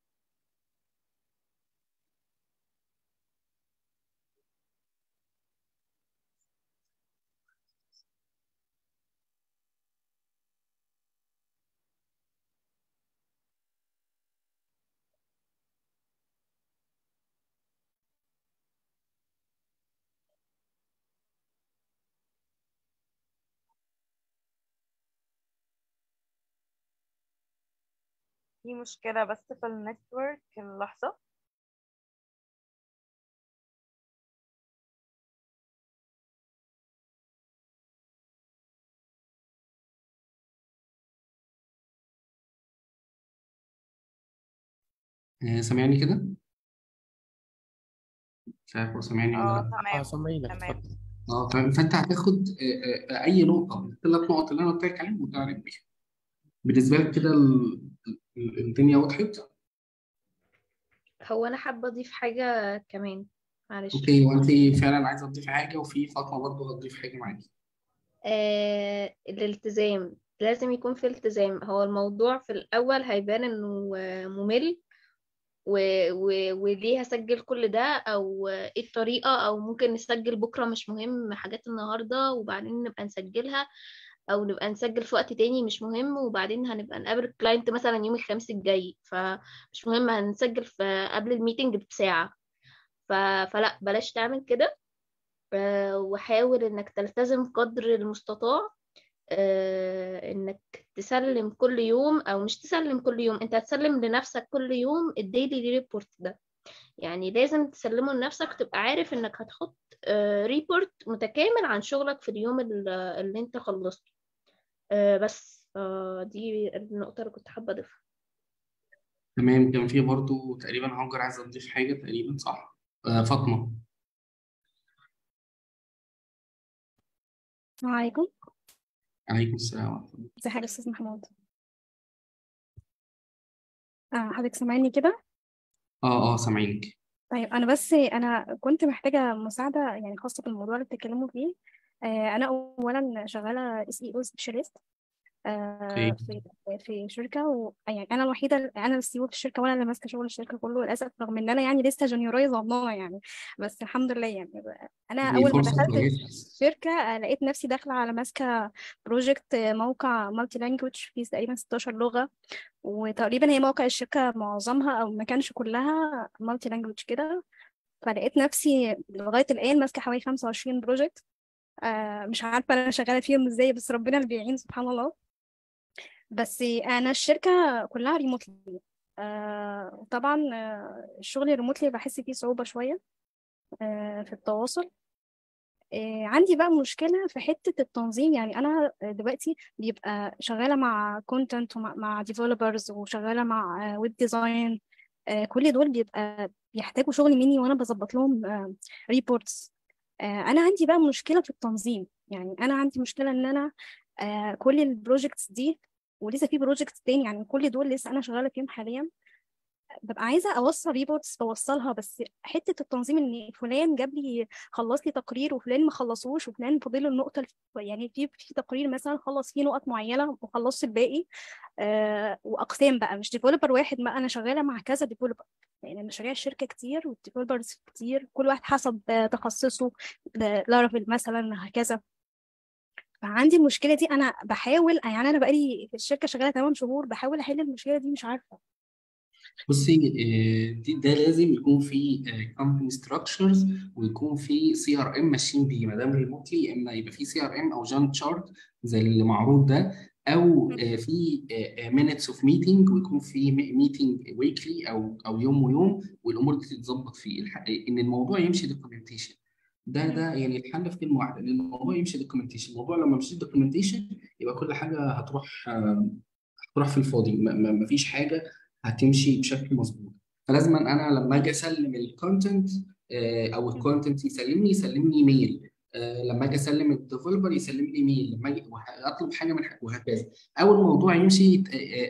[SPEAKER 3] في مشكلة بس في النتورك اللحظة
[SPEAKER 1] آه، سامعني كده مش عارف هو سامعني ولا
[SPEAKER 3] اه
[SPEAKER 1] لا
[SPEAKER 10] اه
[SPEAKER 3] تمام
[SPEAKER 10] سامعينك
[SPEAKER 3] تمام
[SPEAKER 10] اتفضل
[SPEAKER 1] اه تمام فانت هتاخد آه، آه، اي نقطه من الثلاث نقط اللي انا قلت لك عليهم وتعرف بيها بالنسبه لك كده ال- ال- الدنيا وضحت
[SPEAKER 2] هو انا حابه اضيف حاجه كمان معلش
[SPEAKER 1] اوكي وانت فعلا عايزه تضيفي حاجه وفي فاطمه برضه هتضيف حاجه معاكي
[SPEAKER 2] آه الالتزام لازم يكون في التزام هو الموضوع في الأول هيبان إنه آه، ممل و... و... وليه هسجل كل ده او ايه الطريقة او ممكن نسجل بكرة مش مهم حاجات النهاردة وبعدين نبقى نسجلها او نبقى نسجل في وقت تاني مش مهم وبعدين هنبقى نقابل الكلاينت مثلا يوم الخميس الجاي فمش مهم هنسجل في قبل الميتنج بساعة ف... فلا بلاش تعمل كده آه، وحاول انك تلتزم قدر المستطاع آه، انك تسلم كل يوم او مش تسلم كل يوم انت هتسلم لنفسك كل يوم الديلي ريبورت ده يعني لازم تسلمه لنفسك تبقى عارف انك هتحط ريبورت متكامل عن شغلك في اليوم ال- اللي انت خلصته آه، بس آه، دي النقطة اللي كنت حابة اضيفها
[SPEAKER 1] تمام كان في برضو تقريبا هاجر عايزة تضيف حاجة تقريبا صح؟ آه فاطمة
[SPEAKER 11] السلام عليكم
[SPEAKER 1] عليكم السلام ورحمة الله
[SPEAKER 11] ازي حضرتك يا استاذ محمود آه حضرتك سامعني كده
[SPEAKER 1] اه اه سامعينك
[SPEAKER 11] طيب انا بس انا كنت محتاجه مساعده يعني خاصه بالموضوع اللي بتتكلموا فيه آه انا اولا شغاله اس اي او سبيشاليست
[SPEAKER 1] اوكي
[SPEAKER 11] في في شركه و... يعني انا الوحيده انا السي او في الشركه وانا اللي ماسكه شغل الشركه كله للاسف رغم ان انا يعني لسه جونيورايه ظنانه يعني بس الحمد لله يعني انا
[SPEAKER 1] دي
[SPEAKER 11] اول ما
[SPEAKER 1] فرصة
[SPEAKER 11] دخلت
[SPEAKER 1] كويسة
[SPEAKER 11] الشركه آه، لقيت نفسي داخله على ماسكه بروجكت موقع مالتي لانجوج فيه تقريبا 16 لغه وتقريبا هي موقع الشركه معظمها او ما كانش كلها مالتي لانجوج كده فلقيت نفسي لغايه الان ماسكه حوالي 25 بروجكت آه مش عارفه انا شغاله فيهم ازاي بس ربنا اللي بيعين سبحان الله بس انا الشركه كلها ريموتلي آه طبعا آه الشغل الريموتلي بحس فيه صعوبه شويه آه في التواصل آه عندي بقى مشكله في حته التنظيم يعني انا دلوقتي بيبقى شغاله مع كونتنت ومع مع ديفلوبرز وشغاله مع ويب ديزاين كل دول بيبقى بيحتاجوا شغل مني وانا بظبط لهم ريبورتس انا عندي بقى مشكله في التنظيم يعني انا عندي مشكله ان انا آه، كل البروجكتس دي ولسه في بروجكتس تاني يعني كل دول لسه انا شغاله فيهم حاليا ببقى عايزه اوصل ريبورتس بوصلها بس حته التنظيم ان فلان جاب لي خلص لي تقرير وفلان ما خلصوش وفلان فاضل له النقطه الف... يعني في في تقرير مثلا خلص فيه نقط معينه وخلصت الباقي آه واقسام بقى مش ديفلوبر واحد ما انا شغاله مع كذا ديفلوبر يعني مشاريع الشركه كتير والديفلوبرز كتير كل واحد حسب آه، تخصصه لارافيل مثلا هكذا فعندي المشكله دي انا بحاول يعني انا بقالي في الشركه شغاله 8 شهور بحاول احل المشكله دي مش عارفه
[SPEAKER 1] بصي آه، دي- ده لازم يكون في كومباني ستراكشرز ويكون في سي ار ام ماشيين بيه ما دام ريموتلي يا اما يبقى في سي ار ام او جانت شارت زي اللي معروض ده او آه، في مينتس اوف ميتنج ويكون في ميتنج ويكلي او او يوم ويوم والامور دي تتظبط فيه الح- ان الموضوع يمشي دوكيومنتيشن ده ده يعني الحل في كلمه واحده ان الموضوع يمشي دوكيومنتيشن الموضوع لما مشيش دوكيومنتيشن يبقى كل حاجه هتروح آه، هتروح في الفاضي ما ما- ما فيش حاجه هتمشي بشكل مظبوط فلازم انا لما اجي اسلم الكونتنت او الكونتنت يسلمني يسلمني ميل آه، لما اجي اسلم الديفلوبر يسلم لي ميل لما اجي وه- اطلب حاجه من حاجة وهكذا اول موضوع يمشي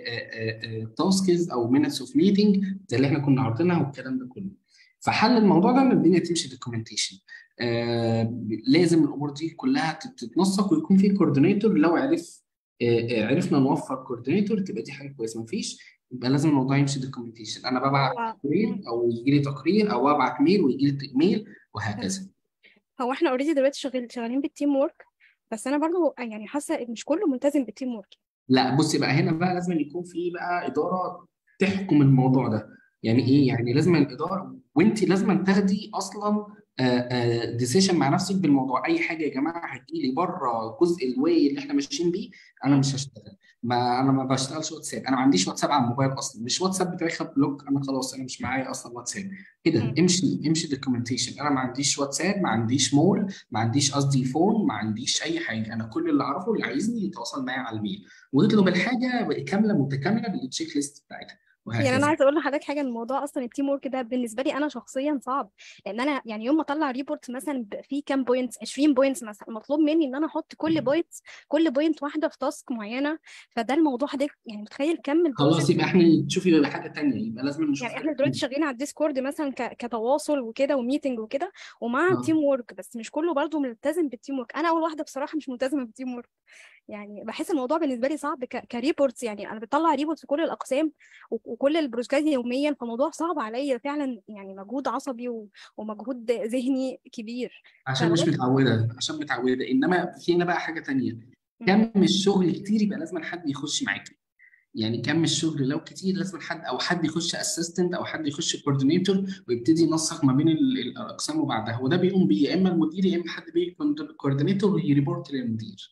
[SPEAKER 1] تاسكز او مينتس اوف ميتنج زي اللي احنا كنا عارضينها والكلام ده كله فحل الموضوع ده ان الدنيا تمشي دوكيومنتيشن آه لازم الامور دي كلها تت- تتنسق ويكون في كوردينيتور لو عرف آه آه، عرفنا نوفر كوردينيتور تبقى دي حاجه كويسه مفيش يبقى لازم الموضوع يمشي دوكيومنتيشن انا ببعت
[SPEAKER 11] هو
[SPEAKER 1] تقرير او يجي لي تقرير او ابعت ميل ويجي لي ميل وهكذا
[SPEAKER 11] هو احنا اوريدي دلوقتي شغال شغالين بالتيم وورك بس انا برضو يعني حاسه إن مش كله ملتزم بالتيم وورك
[SPEAKER 1] لا بصي بقى هنا بقى لازم يكون في بقى اداره تحكم الموضوع ده يعني ايه يعني لازم الاداره وانت لازم تاخدي اصلا ديسيشن مع نفسك بالموضوع اي حاجه يا جماعه هتجيلي بره جزء الواي اللي احنا ماشيين بيه انا مش هشتغل ما انا ما بشتغلش واتساب انا ما عنديش واتساب على الموبايل اصلا مش واتساب بتاعي خد بلوك انا خلاص انا مش معايا اصلا واتساب كده امشي امشي دوكيومنتيشن انا ما عنديش واتساب ما عنديش مول ما عنديش قصدي فون ما عنديش اي حاجه انا كل اللي اعرفه اللي عايزني يتواصل معايا على الميل ويطلب الحاجه كامله متكامله بالتشيك ليست بتاعتها
[SPEAKER 11] يعني انا
[SPEAKER 1] وهكذا
[SPEAKER 11] عايزه اقول لحضرتك حاجه الموضوع اصلا التيم ورك ده بالنسبه لي انا شخصيا صعب لان انا يعني يوم ما اطلع ريبورت مثلا ب- فيه كام بوينتس 20 بوينتس مثلا مطلوب مني ان انا احط كل بوينت كل بوينت واحده في تاسك معينه فده الموضوع حضرتك يعني متخيل كم
[SPEAKER 1] خلاص
[SPEAKER 11] البروجكت
[SPEAKER 1] يبقى احنا تشوفي يبقى حاجه تانيه يبقى لازم نشوف
[SPEAKER 11] يعني
[SPEAKER 1] حاجه
[SPEAKER 11] احنا دلوقتي
[SPEAKER 1] تانيه
[SPEAKER 11] شغالين على الديسكورد مثلا ك- كتواصل وكده وميتنج وكده ومع
[SPEAKER 1] اه
[SPEAKER 11] التيم ورك بس مش كله برضه ملتزم بالتيم ورك انا اول واحده بصراحه مش ملتزمه بالتيم ورك يعني بحس الموضوع بالنسبه لي صعب ك... كريبورتس يعني انا بطلع ريبورتس في كل الاقسام و... وكل البروجكتات يوميا فالموضوع صعب عليا فعلا يعني مجهود عصبي و... ومجهود ذهني كبير
[SPEAKER 1] عشان مش
[SPEAKER 11] فممكن
[SPEAKER 1] متعودة عشان متعودة إنما في هنا بقى حاجة تانية
[SPEAKER 11] مم.
[SPEAKER 1] كم الشغل كتير يبقى لازم حد يخش معاك يعني كم الشغل لو كتير لازم حد او حد يخش اسيستنت او حد يخش كوردينيتور ويبتدي ينسق ما بين ال- الاقسام وبعدها وده بيقوم بيه يا اما المدير يا اما حد بيكون كوردينيتور ويريبورت للمدير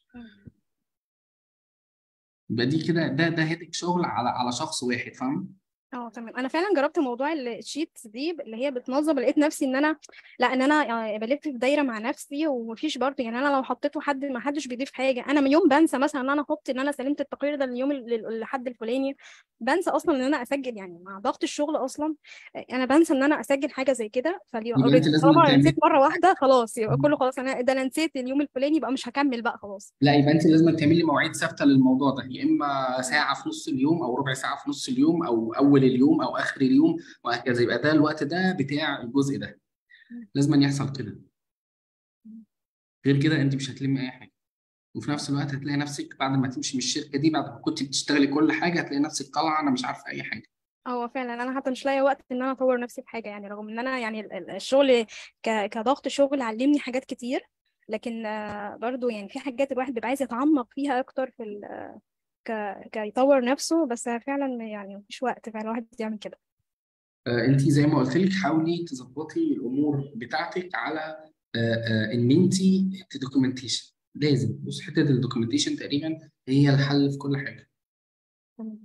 [SPEAKER 1] يبقى دي كده ده ده هيدك شغل على على شخص واحد فاهم
[SPEAKER 11] اه تمام انا فعلا جربت موضوع الشيتس دي اللي هي بتنظم لقيت نفسي ان انا لا ان انا يعني بلف في دايره مع نفسي ومفيش برضه يعني انا لو حطيته حد ما حدش بيضيف حاجه انا من يوم بنسى مثلا ان انا احط ان انا سلمت التقرير ده اليوم لحد الفلاني بنسى اصلا ان انا اسجل يعني مع ضغط الشغل اصلا انا بنسى ان انا اسجل حاجه زي كده فاليو
[SPEAKER 1] يبقى انت
[SPEAKER 11] اوريدي
[SPEAKER 1] لازم
[SPEAKER 11] طالما انا
[SPEAKER 1] تعمل
[SPEAKER 11] نسيت مره واحده خلاص يبقى كله خلاص انا ده انا نسيت اليوم الفلاني يبقى مش هكمل بقى خلاص
[SPEAKER 1] لا يبقى انت لازم تعملي مواعيد ثابته للموضوع ده يا اما ساعه في نص اليوم او ربع ساعه في نص اليوم او اول اليوم او اخر اليوم وهكذا يبقى ده الوقت ده بتاع الجزء ده لازم أن يحصل كده غير كده انت مش هتلمي اي حاجه وفي نفس الوقت هتلاقي نفسك بعد ما تمشي من الشركه دي بعد ما كنت بتشتغلي كل حاجه هتلاقي نفسك طالعه انا مش عارفه اي حاجه
[SPEAKER 11] هو فعلا انا حتى مش لاقيه وقت ان انا اطور نفسي في حاجه يعني رغم ان انا يعني ال- ال- الشغل ك- كضغط شغل علمني حاجات كتير لكن آه، برضو يعني في حاجات الواحد بيبقى عايز يتعمق فيها اكتر في ال- ك كيطور نفسه بس فعلا يعني مفيش وقت فعلا الواحد يعمل كده
[SPEAKER 1] انت زي ما قلت لك حاولي تظبطي الامور بتاعتك على آه، آه، ان انت تدوكيومنتيشن لازم بص حته الدوكيومنتيشن تقريبا هي الحل في كل حاجه
[SPEAKER 11] تمام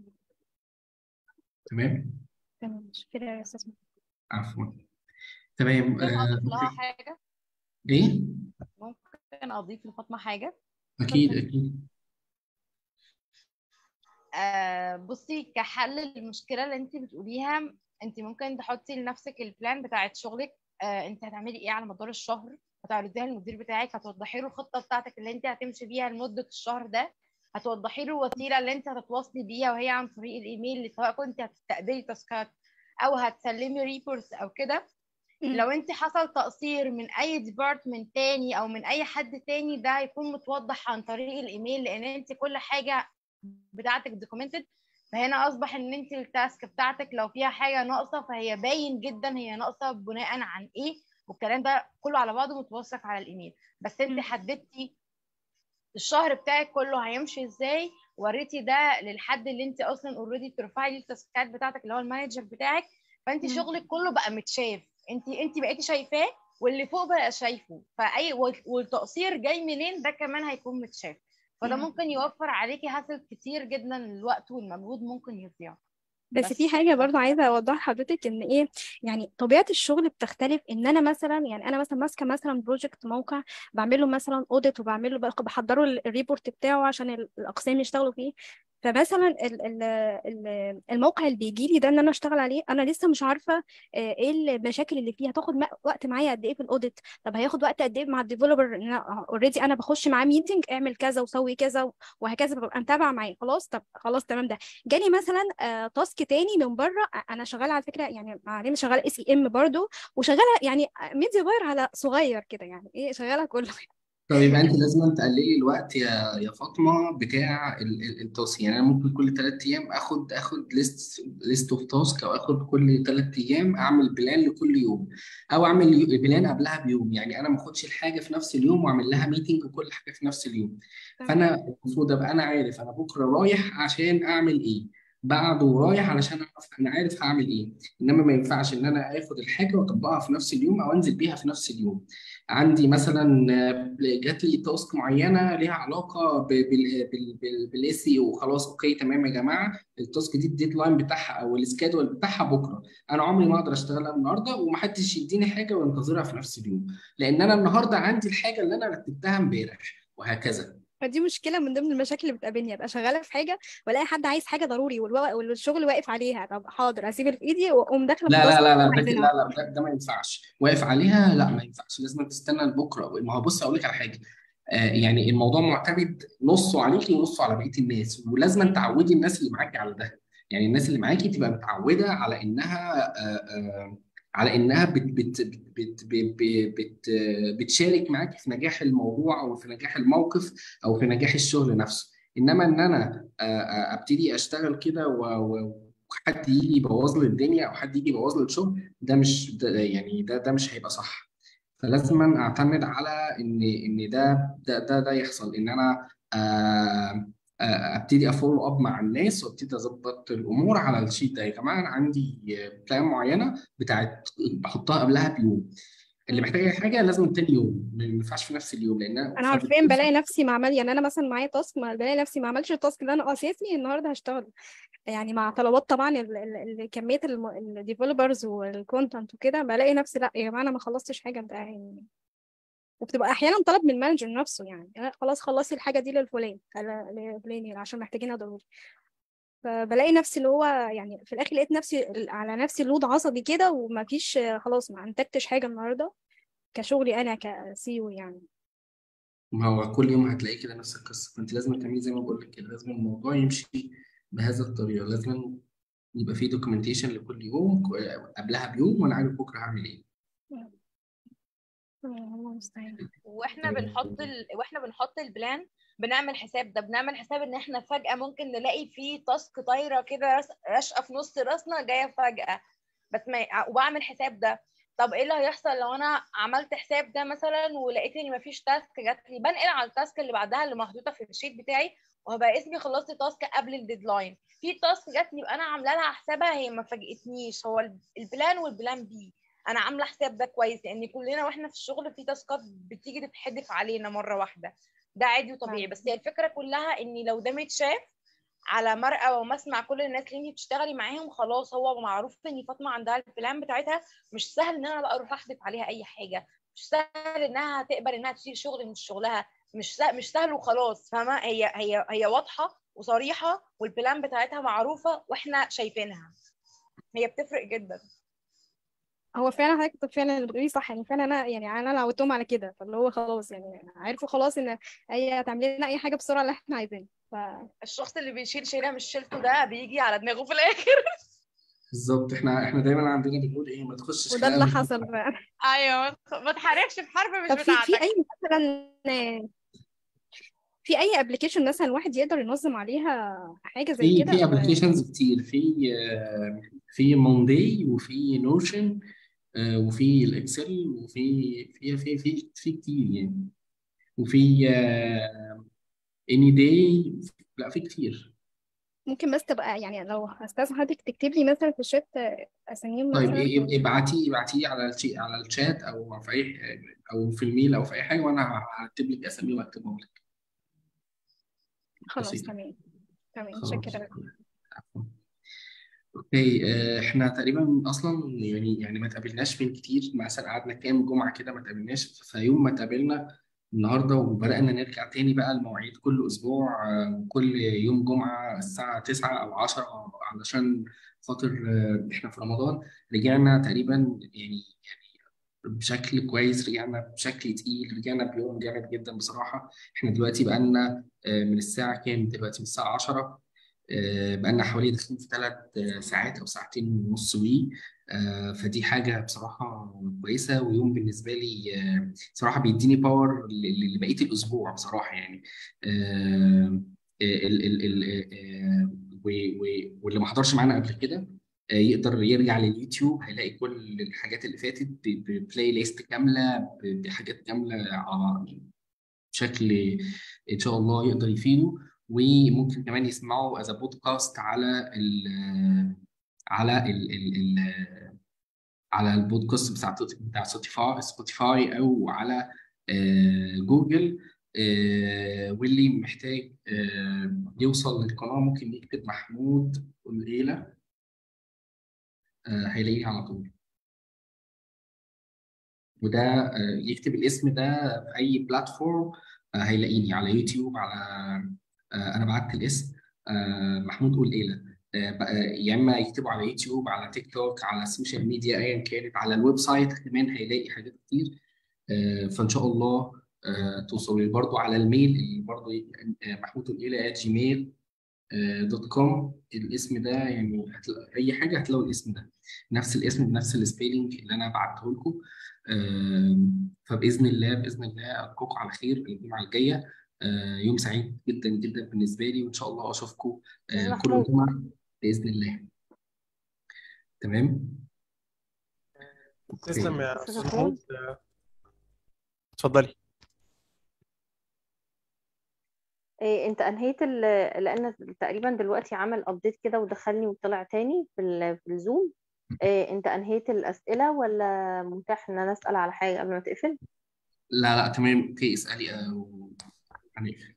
[SPEAKER 1] تمام
[SPEAKER 11] تمام شكرا يا استاذ محمد.
[SPEAKER 1] عفوا تمام
[SPEAKER 3] ممكن
[SPEAKER 1] آه،
[SPEAKER 3] اضيف لها
[SPEAKER 1] اوكي
[SPEAKER 3] حاجه
[SPEAKER 1] ايه
[SPEAKER 3] ممكن اضيف لفاطمه حاجه
[SPEAKER 1] اكيد
[SPEAKER 11] اتفضل
[SPEAKER 1] اكيد
[SPEAKER 3] آه بصي كحل للمشكله اللي انت بتقوليها انت ممكن تحطي لنفسك البلان بتاعت شغلك آه انت هتعملي ايه على مدار الشهر هتعرضيها للمدير بتاعك هتوضحي له الخطه بتاعتك اللي انت هتمشي بيها لمده الشهر ده هتوضحي له الوسيله اللي انت هتتواصلي بيها وهي عن طريق الايميل اللي سواء كنت هتستقبلي تاسكات او هتسلمي ريبورتس او كده
[SPEAKER 11] مم.
[SPEAKER 3] لو انت حصل تقصير من اي ديبارتمنت تاني او من اي حد تاني ده هيكون متوضح عن طريق الايميل لان انت كل حاجه بتاعتك دوكيومنتد فهنا اصبح ان انت التاسك بتاعتك لو فيها حاجه ناقصه فهي باين جدا هي ناقصه بناء عن ايه والكلام ده كله على بعضه متوثق على الايميل بس انت
[SPEAKER 11] مم.
[SPEAKER 3] حددتي الشهر بتاعك كله هيمشي ازاي وريتي ده للحد اللي انت اصلا اوريدي بترفعي ليه التاسكات بتاعتك اللي هو المانجر بتاعك فانت
[SPEAKER 11] مم.
[SPEAKER 3] شغلك كله بقى متشاف انت انت بقيتي شايفاه واللي فوق بقى شايفه فاي وال- والتقصير جاي منين ده كمان هيكون متشاف فده
[SPEAKER 11] مم.
[SPEAKER 3] ممكن يوفر عليكي هاسل كتير جدا الوقت والمجهود ممكن يضيع
[SPEAKER 11] بس في
[SPEAKER 3] بس
[SPEAKER 11] حاجة برضو عايزة أوضح لحضرتك إن إيه يعني طبيعة الشغل بتختلف إن أنا مثلا يعني أنا مثلا ماسكة مثلا بروجكت موقع بعمله مثلا أوديت وبعمله بق- بحضره ال- الريبورت بتاعه عشان ال- الأقسام يشتغلوا فيه فمثلا ال- ال- ال- الموقع اللي بيجي لي ده إن أنا أشتغل عليه أنا لسه مش عارفة آه، إيه المشاكل اللي فيه هتاخد م- وقت معايا قد إيه في الأوديت طب هياخد وقت قد إيه مع الديفلوبر إن أنا أوريدي أنا بخش معاه ميتنج اعمل كذا وسوي كذا وهكذا ببقى متابعة معاه خلاص طب خلاص تمام ده جالي مثلا آه، تاسك تاني من بره انا شغاله على فكره يعني معلم شغاله اي سي ام برضو وشغاله يعني ميديا باير على صغير كده يعني ايه شغاله كله
[SPEAKER 1] طب يبقى انت لازم تقللي الوقت يا يا فاطمه بتاع ال- ال- التوصيه يعني انا ممكن كل ثلاث ايام اخد اخد ليست ليست اوف تاسك او اخد كل ثلاث ايام اعمل بلان لكل يوم او اعمل يو- بلان قبلها بيوم يعني انا ما اخدش الحاجه في نفس اليوم واعمل لها ميتنج وكل حاجه في نفس اليوم
[SPEAKER 11] تمام
[SPEAKER 1] فانا المفروض ابقى انا عارف انا بكره رايح عشان اعمل ايه بعده رايح علشان اعرف انا عارف هعمل ايه انما ما ينفعش ان انا اخد الحاجه واطبقها في نفس اليوم او انزل بيها في نفس اليوم عندي مثلا آه، جات لي تاسك معينه ليها علاقه بالاس سي او خلاص اوكي تمام يا جماعه التاسك دي الديدلاين بتاعها او السكادول بتاعها بكره انا عمري ما اقدر اشتغلها النهارده ومحدش يديني حاجه وينتظرها في نفس اليوم لان انا النهارده عندي الحاجه اللي انا رتبتها امبارح وهكذا
[SPEAKER 11] فدي مشكله من ضمن المشاكل اللي بتقابلني ابقى شغاله في حاجه والاقي حد عايز حاجه ضروري والوا- والشغل واقف عليها طب حاضر اسيب اللي في ايدي واقوم داخله في
[SPEAKER 1] لا
[SPEAKER 11] التاسك
[SPEAKER 1] لا لا
[SPEAKER 11] اللي
[SPEAKER 1] لا
[SPEAKER 11] هم
[SPEAKER 1] ده كده-
[SPEAKER 11] عايزينها
[SPEAKER 1] لا لا ده, ده ما ينفعش واقف عليها لا ما ينفعش لازم تستنى لبكره ما هو بص اقول لك على حاجه آه يعني الموضوع معتمد نصه عليكي ونصه على بقيه الناس ولازم تعودي الناس اللي معاكي على ده يعني الناس اللي معاكي تبقى متعوده على انها آه آه على انها بت بت بت بت بت بت بتشارك معاك في نجاح الموضوع او في نجاح الموقف او في نجاح الشغل نفسه انما ان انا آه، آه، ابتدي اشتغل كده و- و- وحد يجي يبوظ لي الدنيا او حد يجي يبوظ لي الشغل ده مش ده يعني ده ده مش هيبقى صح فلازم اعتمد على ان ان ده ده ده, ده يحصل ان انا آه، آه، ابتدي افولو اب مع الناس وابتدي اظبط الامور على الشيت ده يا جماعه انا عندي بلان معينه بتاعت بحطها قبلها بيوم اللي محتاج أي حاجه لازم تاني يوم ما ينفعش في نفس اليوم لان
[SPEAKER 11] انا عارفين بلاقي نفسي ما عمل يعني انا مثلا معايا تاسك ما بلاقي نفسي ما عملتش التاسك اللي انا اساسي النهارده هشتغل يعني مع طلبات طبعا ال- ال- ال- كميه الديفلوبرز والكونتنت وكده بلاقي نفسي لا يا جماعه انا ما خلصتش حاجه انت يعني وبتبقى احيانا طلب من المانجر نفسه يعني لا خلاص خلصي الحاجه دي للفلان لا- لفلان عشان محتاجينها ضروري فبلاقي نفسي اللي هو يعني في الاخر لقيت نفسي على نفسي لود عصبي كده ومفيش خلاص ما انتجتش حاجه النهارده كشغلي انا كسيو يعني
[SPEAKER 1] ما هو كل يوم هتلاقي كده نفس القصه فانت لازم تعملي زي ما بقول لك كده لازم الموضوع يمشي بهذا الطريقه لازم يبقى في دوكيومنتيشن لكل يوم قبلها بيوم وانا عارف بكره هعمل ايه
[SPEAKER 11] الله المستعان
[SPEAKER 12] واحنا بنحط ال... واحنا بنحط البلان بنعمل حساب ده بنعمل حساب ان احنا فجأة ممكن نلاقي في تاسك طايرة كده رس- راشقة في نص راسنا جاية فجأة بس ما وبعمل حساب ده طب ايه اللي هيحصل لو انا عملت حساب ده مثلا ولقيت ان مفيش تاسك جات لي بنقل على التاسك اللي بعدها اللي محطوطة في الشيت بتاعي وهبقى اسمي خلصت تاسك قبل الديدلاين في تاسك جات لي انا عامله لها حسابها هي ما فاجئتنيش هو ال- البلان والبلان بي انا عامله حساب ده كويس لان كلنا واحنا في الشغل في تاسكات بتيجي تتحدف علينا مره واحده ده عادي وطبيعي بس هي الفكره كلها ان لو ده متشاف على مرأى ومسمع كل الناس اللي انت بتشتغلي معاهم خلاص هو معروف ان فاطمه عندها البلان بتاعتها مش سهل ان انا بقى اروح احدف عليها اي حاجه مش سهل انها تقبل انها تشيل شغل من شغلها مش سهل مش سهل وخلاص فاهمه هي هي هي واضحه وصريحه والبلان بتاعتها معروفه واحنا شايفينها هي بتفرق جدا
[SPEAKER 11] هو فعلا حضرتك فعلا اللي بتقولي صح يعني فعلا انا يعني انا اللي عودتهم على كده فاللي هو خلاص يعني عرفوا خلاص ان هي تعمل لنا اي حاجه بسرعه اللي احنا عايزينها ف
[SPEAKER 12] الشخص اللي بيشيل شيله مش شيلته ده بيجي على دماغه في الاخر
[SPEAKER 1] بالظبط احنا احنا دايما عندنا بنقول ايه ما تخشش
[SPEAKER 11] وده اللي
[SPEAKER 1] خناقه مش
[SPEAKER 11] حصل بقى
[SPEAKER 12] ايوه ما تحاربش في حرب مش
[SPEAKER 11] طب في في
[SPEAKER 12] بتاعتك
[SPEAKER 11] اي مثلا في اي ابلكيشن مثلا الواحد يقدر ينظم عليها حاجه زي
[SPEAKER 1] في
[SPEAKER 11] كده
[SPEAKER 1] في
[SPEAKER 11] ولا
[SPEAKER 1] ابلكيشنز كتير في آه، في مونداي وفي نوشن وفي الاكسل وفي في في في في كتير يعني وفي اني داي لا في كتير
[SPEAKER 11] ممكن بس تبقى يعني لو استاذ حضرتك تكتب لي مثلا في الشات اساميهم
[SPEAKER 1] طيب
[SPEAKER 11] مثلا
[SPEAKER 1] إيه- إيه- ابعتي ابعتي على الشي على الشات او في اي او في الميل او في اي حاجه وانا هكتب لك اسامي واكتبهم لك
[SPEAKER 11] خلاص
[SPEAKER 1] بسيطه
[SPEAKER 11] تمام تمام
[SPEAKER 1] خلاص
[SPEAKER 11] متشكره
[SPEAKER 1] عفوا. اوكي آه، احنا تقريبا اصلا يعني يعني ما تقابلناش من كتير مثلا قعدنا كام جمعه كده ما تقابلناش فيوم ما تقابلنا النهارده وبدانا نرجع تاني بقى المواعيد كل اسبوع آه، كل يوم جمعه الساعه 9 او 10 علشان خاطر آه، احنا في رمضان رجعنا تقريبا يعني بشكل كويس رجعنا بشكل تقيل رجعنا بيوم جامد جدا بصراحه احنا دلوقتي بقالنا آه، من الساعه كام دلوقتي من الساعه 10 آه، بقالنا حوالي داخلين في ثلاث ساعات او ساعتين ونص وي آه، فدي حاجه بصراحه كويسه ويوم بالنسبه لي آه، بصراحه بيديني باور لبقيه الاسبوع بصراحه يعني آه، ال ال ال آه، و- و- واللي ما حضرش معانا قبل كده آه، يقدر يرجع لليوتيوب هيلاقي كل الحاجات اللي فاتت ب- ببلاي ليست كامله ب- بحاجات كامله على بشكل ان شاء الله يقدر يفيده وممكن كمان يسمعوا از بودكاست على ال على ال ال ال على البودكاست بتاع بتاع سبوتيفاي سبوتيفاي او على آه، جوجل آه، واللي محتاج آه، يوصل للقناه ممكن يكتب محمود الليله هيلاقيه على طول وده آه، يكتب الاسم ده في اي بلاتفورم آه، هيلاقيني على يوتيوب على آه، انا بعت الاسم آه، محمود قول ايه يا اما يكتبوا على يوتيوب على تيك توك على السوشيال ميديا ايا كانت على الويب سايت كمان هيلاقي حاجات كتير آه، فان شاء الله آه، توصلوا لي برضو على الميل اللي برضو محمود الإله at gmail دوت كوم الاسم ده يعني هتلا- اي حاجه هتلاقوا الاسم ده نفس الاسم بنفس السبيلنج اللي انا بعته لكم فباذن الله باذن الله القاكم على خير الجمعه الجايه آه، يوم سعيد جدا جدا بالنسبه لي وان شاء الله اشوفكم
[SPEAKER 3] استاذ
[SPEAKER 1] آه، كل
[SPEAKER 3] محمود
[SPEAKER 1] جمعه باذن الله تمام
[SPEAKER 10] تسلم
[SPEAKER 1] اوكي
[SPEAKER 10] يا
[SPEAKER 3] استاذ
[SPEAKER 10] استاذ
[SPEAKER 3] محمود
[SPEAKER 10] محمود آه، اتفضلي
[SPEAKER 3] إيه انت انهيت ال... لان تقريبا دلوقتي عمل ابديت كده ودخلني وطلع تاني في ال... في الزوم إيه انت انهيت الاسئله ولا متاح ان انا اسال على حاجه قبل ما تقفل
[SPEAKER 1] لا لا تمام اوكي اسالي آه، هنقفل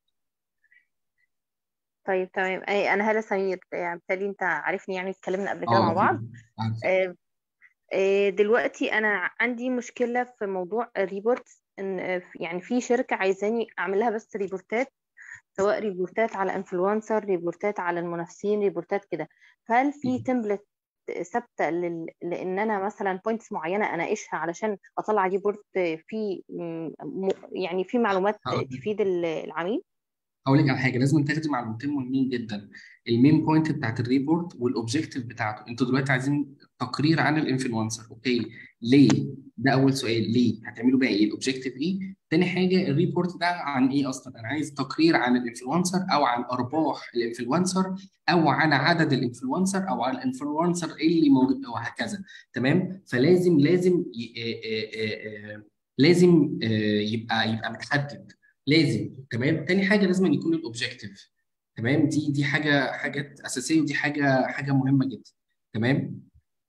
[SPEAKER 3] طيب تمام إيه انا هالة سمير يعني بالتالي انت عارفني يعني اتكلمنا قبل كده
[SPEAKER 1] اه
[SPEAKER 3] مع بعض
[SPEAKER 1] اكيد عارف
[SPEAKER 3] إيه إيه دلوقتي انا عندي مشكله في موضوع الريبورت ان آه، يعني في شركه عايزاني اعمل لها بس ريبورتات سواء ريبورتات على انفلونسر ريبورتات على المنافسين ريبورتات كده فهل في تمبلت ثابته لل... لان انا مثلا بوينتس معينه اناقشها علشان اطلع ريبورت فيه م... م... يعني في معلومات
[SPEAKER 1] هقول
[SPEAKER 3] تفيد ال- العميل
[SPEAKER 1] هقول لك على حاجه لازم تاخدي معلومتين مهمين جدا المين بوينت بتاعت الريبورت والاوبجيكتيف بتاعته انتوا دلوقتي عايزين تقرير عن الانفلونسر اوكي ليه ده اول سؤال ليه هتعملوا بقى ايه الاوبجيكتيف ايه تاني حاجه الريبورت ده عن ايه اصلا انا عايز تقرير عن الانفلونسر او عن ارباح الانفلونسر او عن عدد الانفلونسر او عن الانفلونسر اللي موجود وهكذا تمام فلازم لازم ي... آه، آه، آه، لازم آه، يبقى يبقى متحدد لازم تمام تاني حاجه لازم أن يكون الاوبجيكتيف تمام دي دي حاجه حاجات اساسيه ودي حاجه حاجه مهمه جدا تمام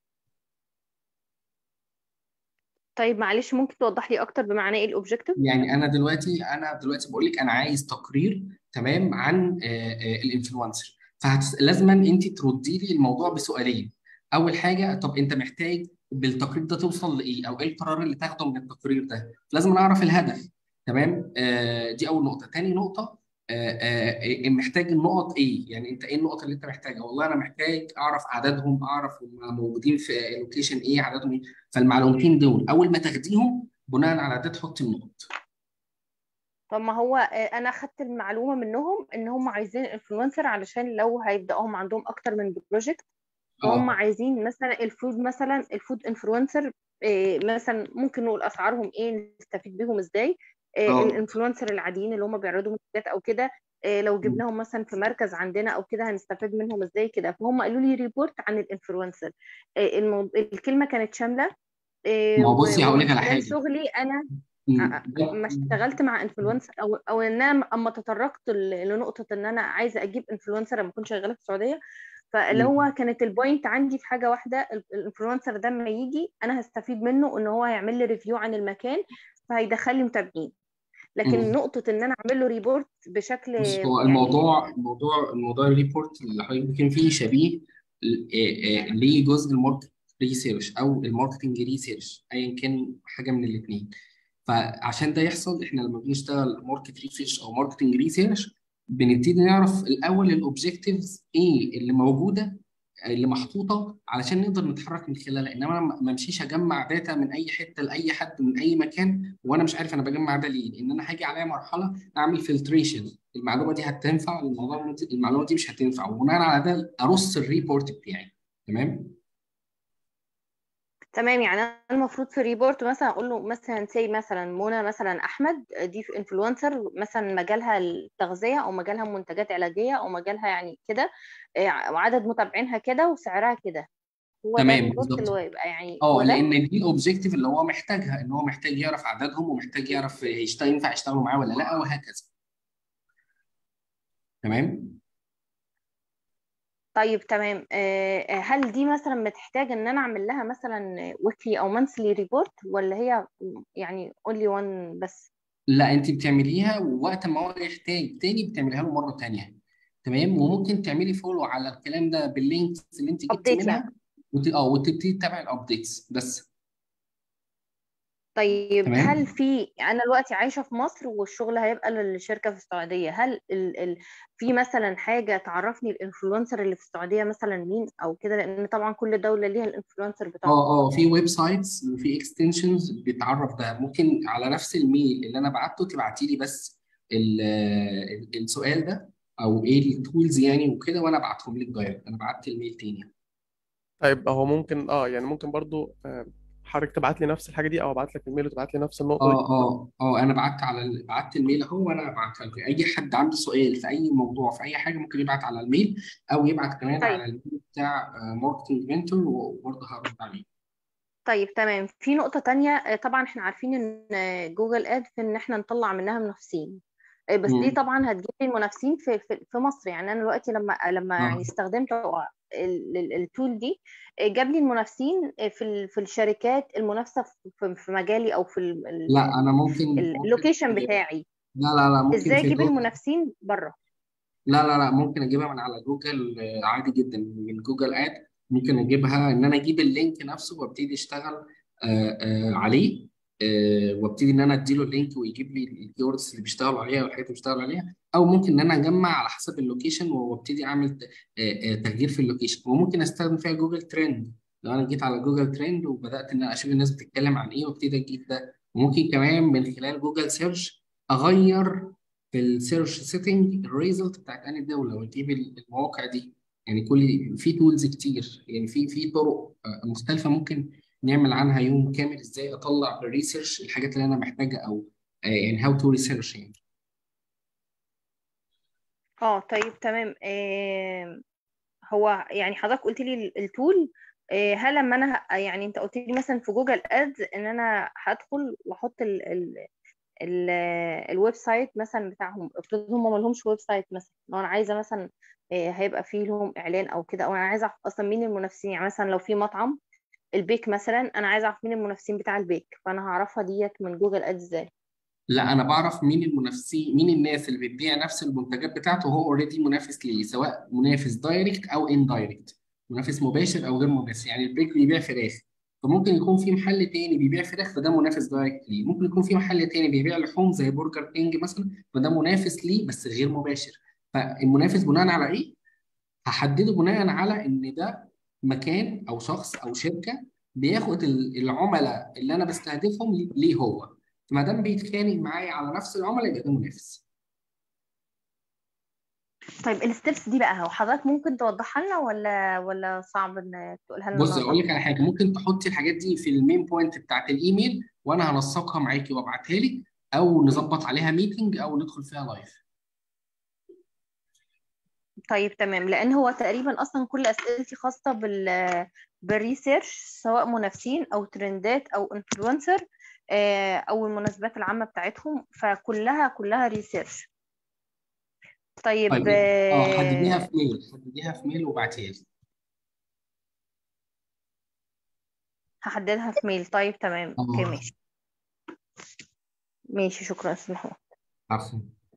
[SPEAKER 3] طيب معلش ممكن توضح لي اكتر بمعنى ايه الاوبجكتيف
[SPEAKER 1] يعني انا دلوقتي انا دلوقتي بقول لك انا عايز تقرير تمام عن آه، آه، الانفلونسر فلازما انت تردي لي الموضوع بسؤالين اول حاجه طب انت محتاج بالتقرير ده توصل لايه او ايه القرار اللي تاخده من التقرير ده لازم اعرف الهدف تمام آه دي اول نقطه تاني نقطه آه آه محتاج النقط ايه يعني انت ايه النقط اللي انت محتاجها والله انا محتاج اعرف عددهم اعرف هم موجودين في لوكيشن ايه عددهم ايه فالمعلومتين دول اول ما تاخديهم بناء على ده تحطي النقط
[SPEAKER 3] طب ما هو آه، انا اخدت المعلومه منهم ان هم عايزين انفلونسر علشان لو هيبداوا هم عندهم اكتر من بروجكت فهم
[SPEAKER 1] اه
[SPEAKER 3] عايزين مثلا الفود مثلا الفود انفلونسر مثلا ممكن نقول اسعارهم ايه نستفيد بيهم ازاي آه،
[SPEAKER 1] اه
[SPEAKER 3] الانفلونسر العاديين اللي هم بيعرضوا منتجات او كده آه، لو
[SPEAKER 1] م.
[SPEAKER 3] جبناهم مثلا في مركز عندنا او كده هنستفاد منهم ازاي كده فهم قالوا لي ريبورت عن الانفلونسر آه، المو... الكلمه كانت شامله آه،
[SPEAKER 1] ما هو
[SPEAKER 3] و-
[SPEAKER 1] بصي هقول
[SPEAKER 3] ومن
[SPEAKER 1] لك على
[SPEAKER 3] خلال
[SPEAKER 1] حاجه
[SPEAKER 3] شغلي انا
[SPEAKER 1] م.
[SPEAKER 3] ع-
[SPEAKER 1] ده
[SPEAKER 3] ما اشتغلت مع انفلونسر او او ان انا اما تطرقت ل- لنقطه ان انا عايزه اجيب انفلونسر لما كنت شغاله في السعوديه فاللي
[SPEAKER 1] م.
[SPEAKER 3] هو كانت البوينت عندي في حاجه واحده ال- الانفلونسر ده لما يجي انا هستفيد منه ان هو هيعمل لي ريفيو عن المكان فهيدخل لي متابعين لكن
[SPEAKER 1] م.
[SPEAKER 3] نقطه ان انا اعمل له ريبورت بشكل
[SPEAKER 1] بص هو
[SPEAKER 3] يعني
[SPEAKER 1] الموضوع الموضوع الموضوع الريبورت اللي حضرتك كان فيه شبيه ل- آه، آه، لجزء الماركت ريسيرش او الماركتنج ريسيرش ايا كان حاجه من الاثنين فعشان ده يحصل احنا لما بنشتغل ماركت ريسيرش او ماركتنج ريسيرش بنبتدي نعرف الاول الاوبجكتيفز ايه اللي موجوده اللي محطوطه علشان نقدر نتحرك من خلالها انما انا ما امشيش اجمع داتا من اي حته لاي حد من اي مكان وانا مش عارف انا بجمع ده ليه لان انا هاجي عليا مرحله اعمل فلتريشن المعلومه دي هتنفع الموضوع المعلومه دي مش هتنفع وبناء على ده ارص الريبورت بتاعي تمام
[SPEAKER 3] تمام يعني انا المفروض في ريبورت مثلا اقول له مثلا سي مثلا منى مثلا احمد دي انفلونسر مثلا مجالها التغذيه او مجالها منتجات علاجيه او مجالها يعني كده آه، وعدد متابعينها كده وسعرها كده هو ده
[SPEAKER 1] تمام
[SPEAKER 3] الريبورت اللي
[SPEAKER 1] بالظبط
[SPEAKER 3] هو يبقى يعني
[SPEAKER 1] اه
[SPEAKER 3] هو ده
[SPEAKER 1] لان دي الاوبجيكتيف اللي هو محتاجها ان هو محتاج يعرف عددهم ومحتاج يعرف يشتغل ينفع يشتغلوا معاه ولا لا وهكذا تمام
[SPEAKER 3] طيب تمام آه، هل دي مثلا بتحتاج ان انا اعمل لها مثلا ويكلي او مانثلي ريبورت ولا هي يعني اونلي وان بس
[SPEAKER 1] لا انت بتعمليها ووقت ما هو يحتاج تاني بتعمليها له مره تانيه تمام وممكن تعملي فولو على الكلام ده باللينكس اللي انت جبتي
[SPEAKER 3] ابديت يعني
[SPEAKER 1] منها وت... اه وتبتدي تتابعي الابديتس بس
[SPEAKER 3] طيب هل
[SPEAKER 1] تمام
[SPEAKER 3] في انا دلوقتي عايشه في مصر والشغل هيبقى للشركه في السعوديه هل ال... ال... في مثلا حاجه تعرفني الانفلونسر اللي في السعوديه مثلا مين او كده لان طبعا كل دوله ليها الانفلونسر بتاعها
[SPEAKER 1] اه اه في ويب سايتس وفي اكستنشنز بتعرف ده ممكن على نفس الميل اللي انا بعته تبعتي لي بس ال- ال- السؤال ده او ايه التولز يعني وكده وانا ابعتهم لك دايركت انا بعت الميل تاني
[SPEAKER 10] طيب هو ممكن اه يعني ممكن برضو آه، حضرتك تبعت لي نفس الحاجه دي او ابعت لك الميل وتبعت لي نفس النقطه دي
[SPEAKER 1] اه اه اه انا بعت على ال- بعت الميل اهو وانا بعتها لكم اي حد عنده سؤال في اي موضوع في اي حاجه ممكن يبعت على الميل او يبعت كمان
[SPEAKER 3] طيب
[SPEAKER 1] على الميل بتاع ماركتنج منتور وبرضه هرد عليه
[SPEAKER 3] طيب تمام في نقطة تانية آه، طبعا احنا عارفين ان آه، جوجل اد في ان احنا نطلع منها منافسين آه، بس دي
[SPEAKER 1] مم.
[SPEAKER 3] طبعا هتجيب لي المنافسين في في في مصر يعني انا دلوقتي لما لما يعني
[SPEAKER 1] اه
[SPEAKER 3] استخدمت ال- ال- التول دي آه، جاب لي المنافسين آه، في ال- في الشركات المنافسة في في في مجالي او في ال- ال-
[SPEAKER 1] لا انا ممكن ممكن
[SPEAKER 3] اللوكيشن
[SPEAKER 1] في
[SPEAKER 3] بتاعي
[SPEAKER 1] لا لا لا ممكن
[SPEAKER 3] ازاي
[SPEAKER 1] في
[SPEAKER 3] اجيب
[SPEAKER 1] جوجل
[SPEAKER 3] المنافسين بره
[SPEAKER 1] لا لا لا ممكن اجيبها من على جوجل آه، عادي جدا من جوجل اد ممكن اجيبها ان انا اجيب اللينك نفسه وابتدي اشتغل آه، آه، عليه آه، وابتدي ان انا اديله اللينك ويجيب لي الكيوردز اللي بيشتغلوا عليها والحاجات اللي بيشتغلوا عليها او ممكن ان انا اجمع على حسب اللوكيشن وابتدي اعمل ت- آه، آه، تغيير في اللوكيشن وممكن استخدم فيها جوجل ترند لو انا جيت على جوجل ترند وبدات ان انا اشوف الناس بتتكلم عن ايه وابتدي اجيب ده وممكن كمان من خلال جوجل سيرش اغير في السيرش سيتنج الريزلت بتاعت انهي دوله وتجيب المواقع دي يعني كل في تولز كتير يعني في في طرق آه، مختلفه ممكن نعمل عنها يوم كامل ازاي اطلع بالريسيرش الحاجات اللي انا محتاجها او آه، يعني هاو تو ريسيرش يعني
[SPEAKER 3] اه طيب تمام آه هو يعني حضرتك قلت لي ال- التول آه هل لما انا ه- يعني انت قلت لي مثلا في جوجل ادز ان انا هدخل واحط ال ال ال الويب سايت مثلا بتاعهم افرض هم ما لهمش ويب سايت مثلا لو انا عايزه مثلا آه هيبقى فيه لهم اعلان او كده او انا عايزه اعرف اصلا مين المنافسين يعني مثلا لو في مطعم البيك مثلا انا عايزه اعرف مين المنافسين بتاع البيك فانا هعرفها ديت من جوجل ادز ازاي
[SPEAKER 1] لا انا بعرف مين المنافسين مين الناس اللي بتبيع نفس المنتجات بتاعته وهو اوريدي منافس ليه سواء منافس دايركت او ان دايركت منافس مباشر او غير مباشر يعني البيك بيبيع فراخ فممكن يكون في محل تاني بيبيع فراخ فده منافس دايركت ليه ممكن يكون في محل تاني بيبيع لحوم زي برجر كينج مثلا فده منافس ليه بس غير مباشر فالمنافس بناء على ايه هحدده بناء على ان ده مكان او شخص او شركه بياخد ال- العملاء اللي انا بستهدفهم ليه ليه هو ما دام بيتخانق معايا على نفس العملاء يبقى ده منافس
[SPEAKER 3] طيب الستبس دي بقى هو حضرتك ممكن توضحها لنا ولا ولا صعب ان تقولها لنا
[SPEAKER 1] بص اقول
[SPEAKER 3] النهارده
[SPEAKER 1] لك على حاجه ممكن تحطي الحاجات دي في المين بوينت بتاعت الايميل وانا هنسقها معاكي وابعتها لك او نظبط عليها ميتنج او ندخل فيها لايف
[SPEAKER 3] طيب تمام لان هو تقريبا اصلا كل اسئلتي خاصه بال بالريسيرش سواء منافسين او ترندات او انفلونسر او المناسبات العامه بتاعتهم فكلها كلها ريسيرش طيب
[SPEAKER 1] طيب اه حدديها
[SPEAKER 3] آه،
[SPEAKER 1] في ميل حدديها في ميل وابعتيها لي
[SPEAKER 3] هحددها في ميل طيب تمام اوكي
[SPEAKER 1] اه
[SPEAKER 3] ماشي ماشي شكرا استاذ محمود
[SPEAKER 1] عفوا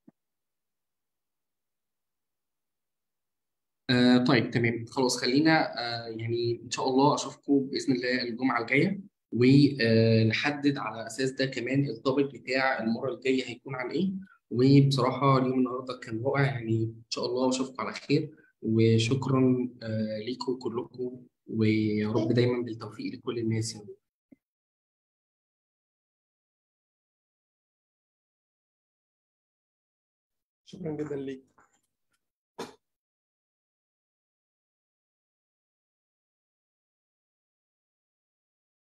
[SPEAKER 1] آه طيب تمام خلاص خلينا آه يعني ان شاء الله اشوفكم باذن الله الجمعه الجايه ونحدد على اساس ده كمان التوبيك بتاع المره الجايه هيكون عن ايه وبصراحه اليوم النهارده كان رائع يعني ان شاء الله اشوفكم على خير وشكرا آه ليكم كلكم ويا رب دايما بالتوفيق لكل الناس يعني
[SPEAKER 10] شكرا جدا ليك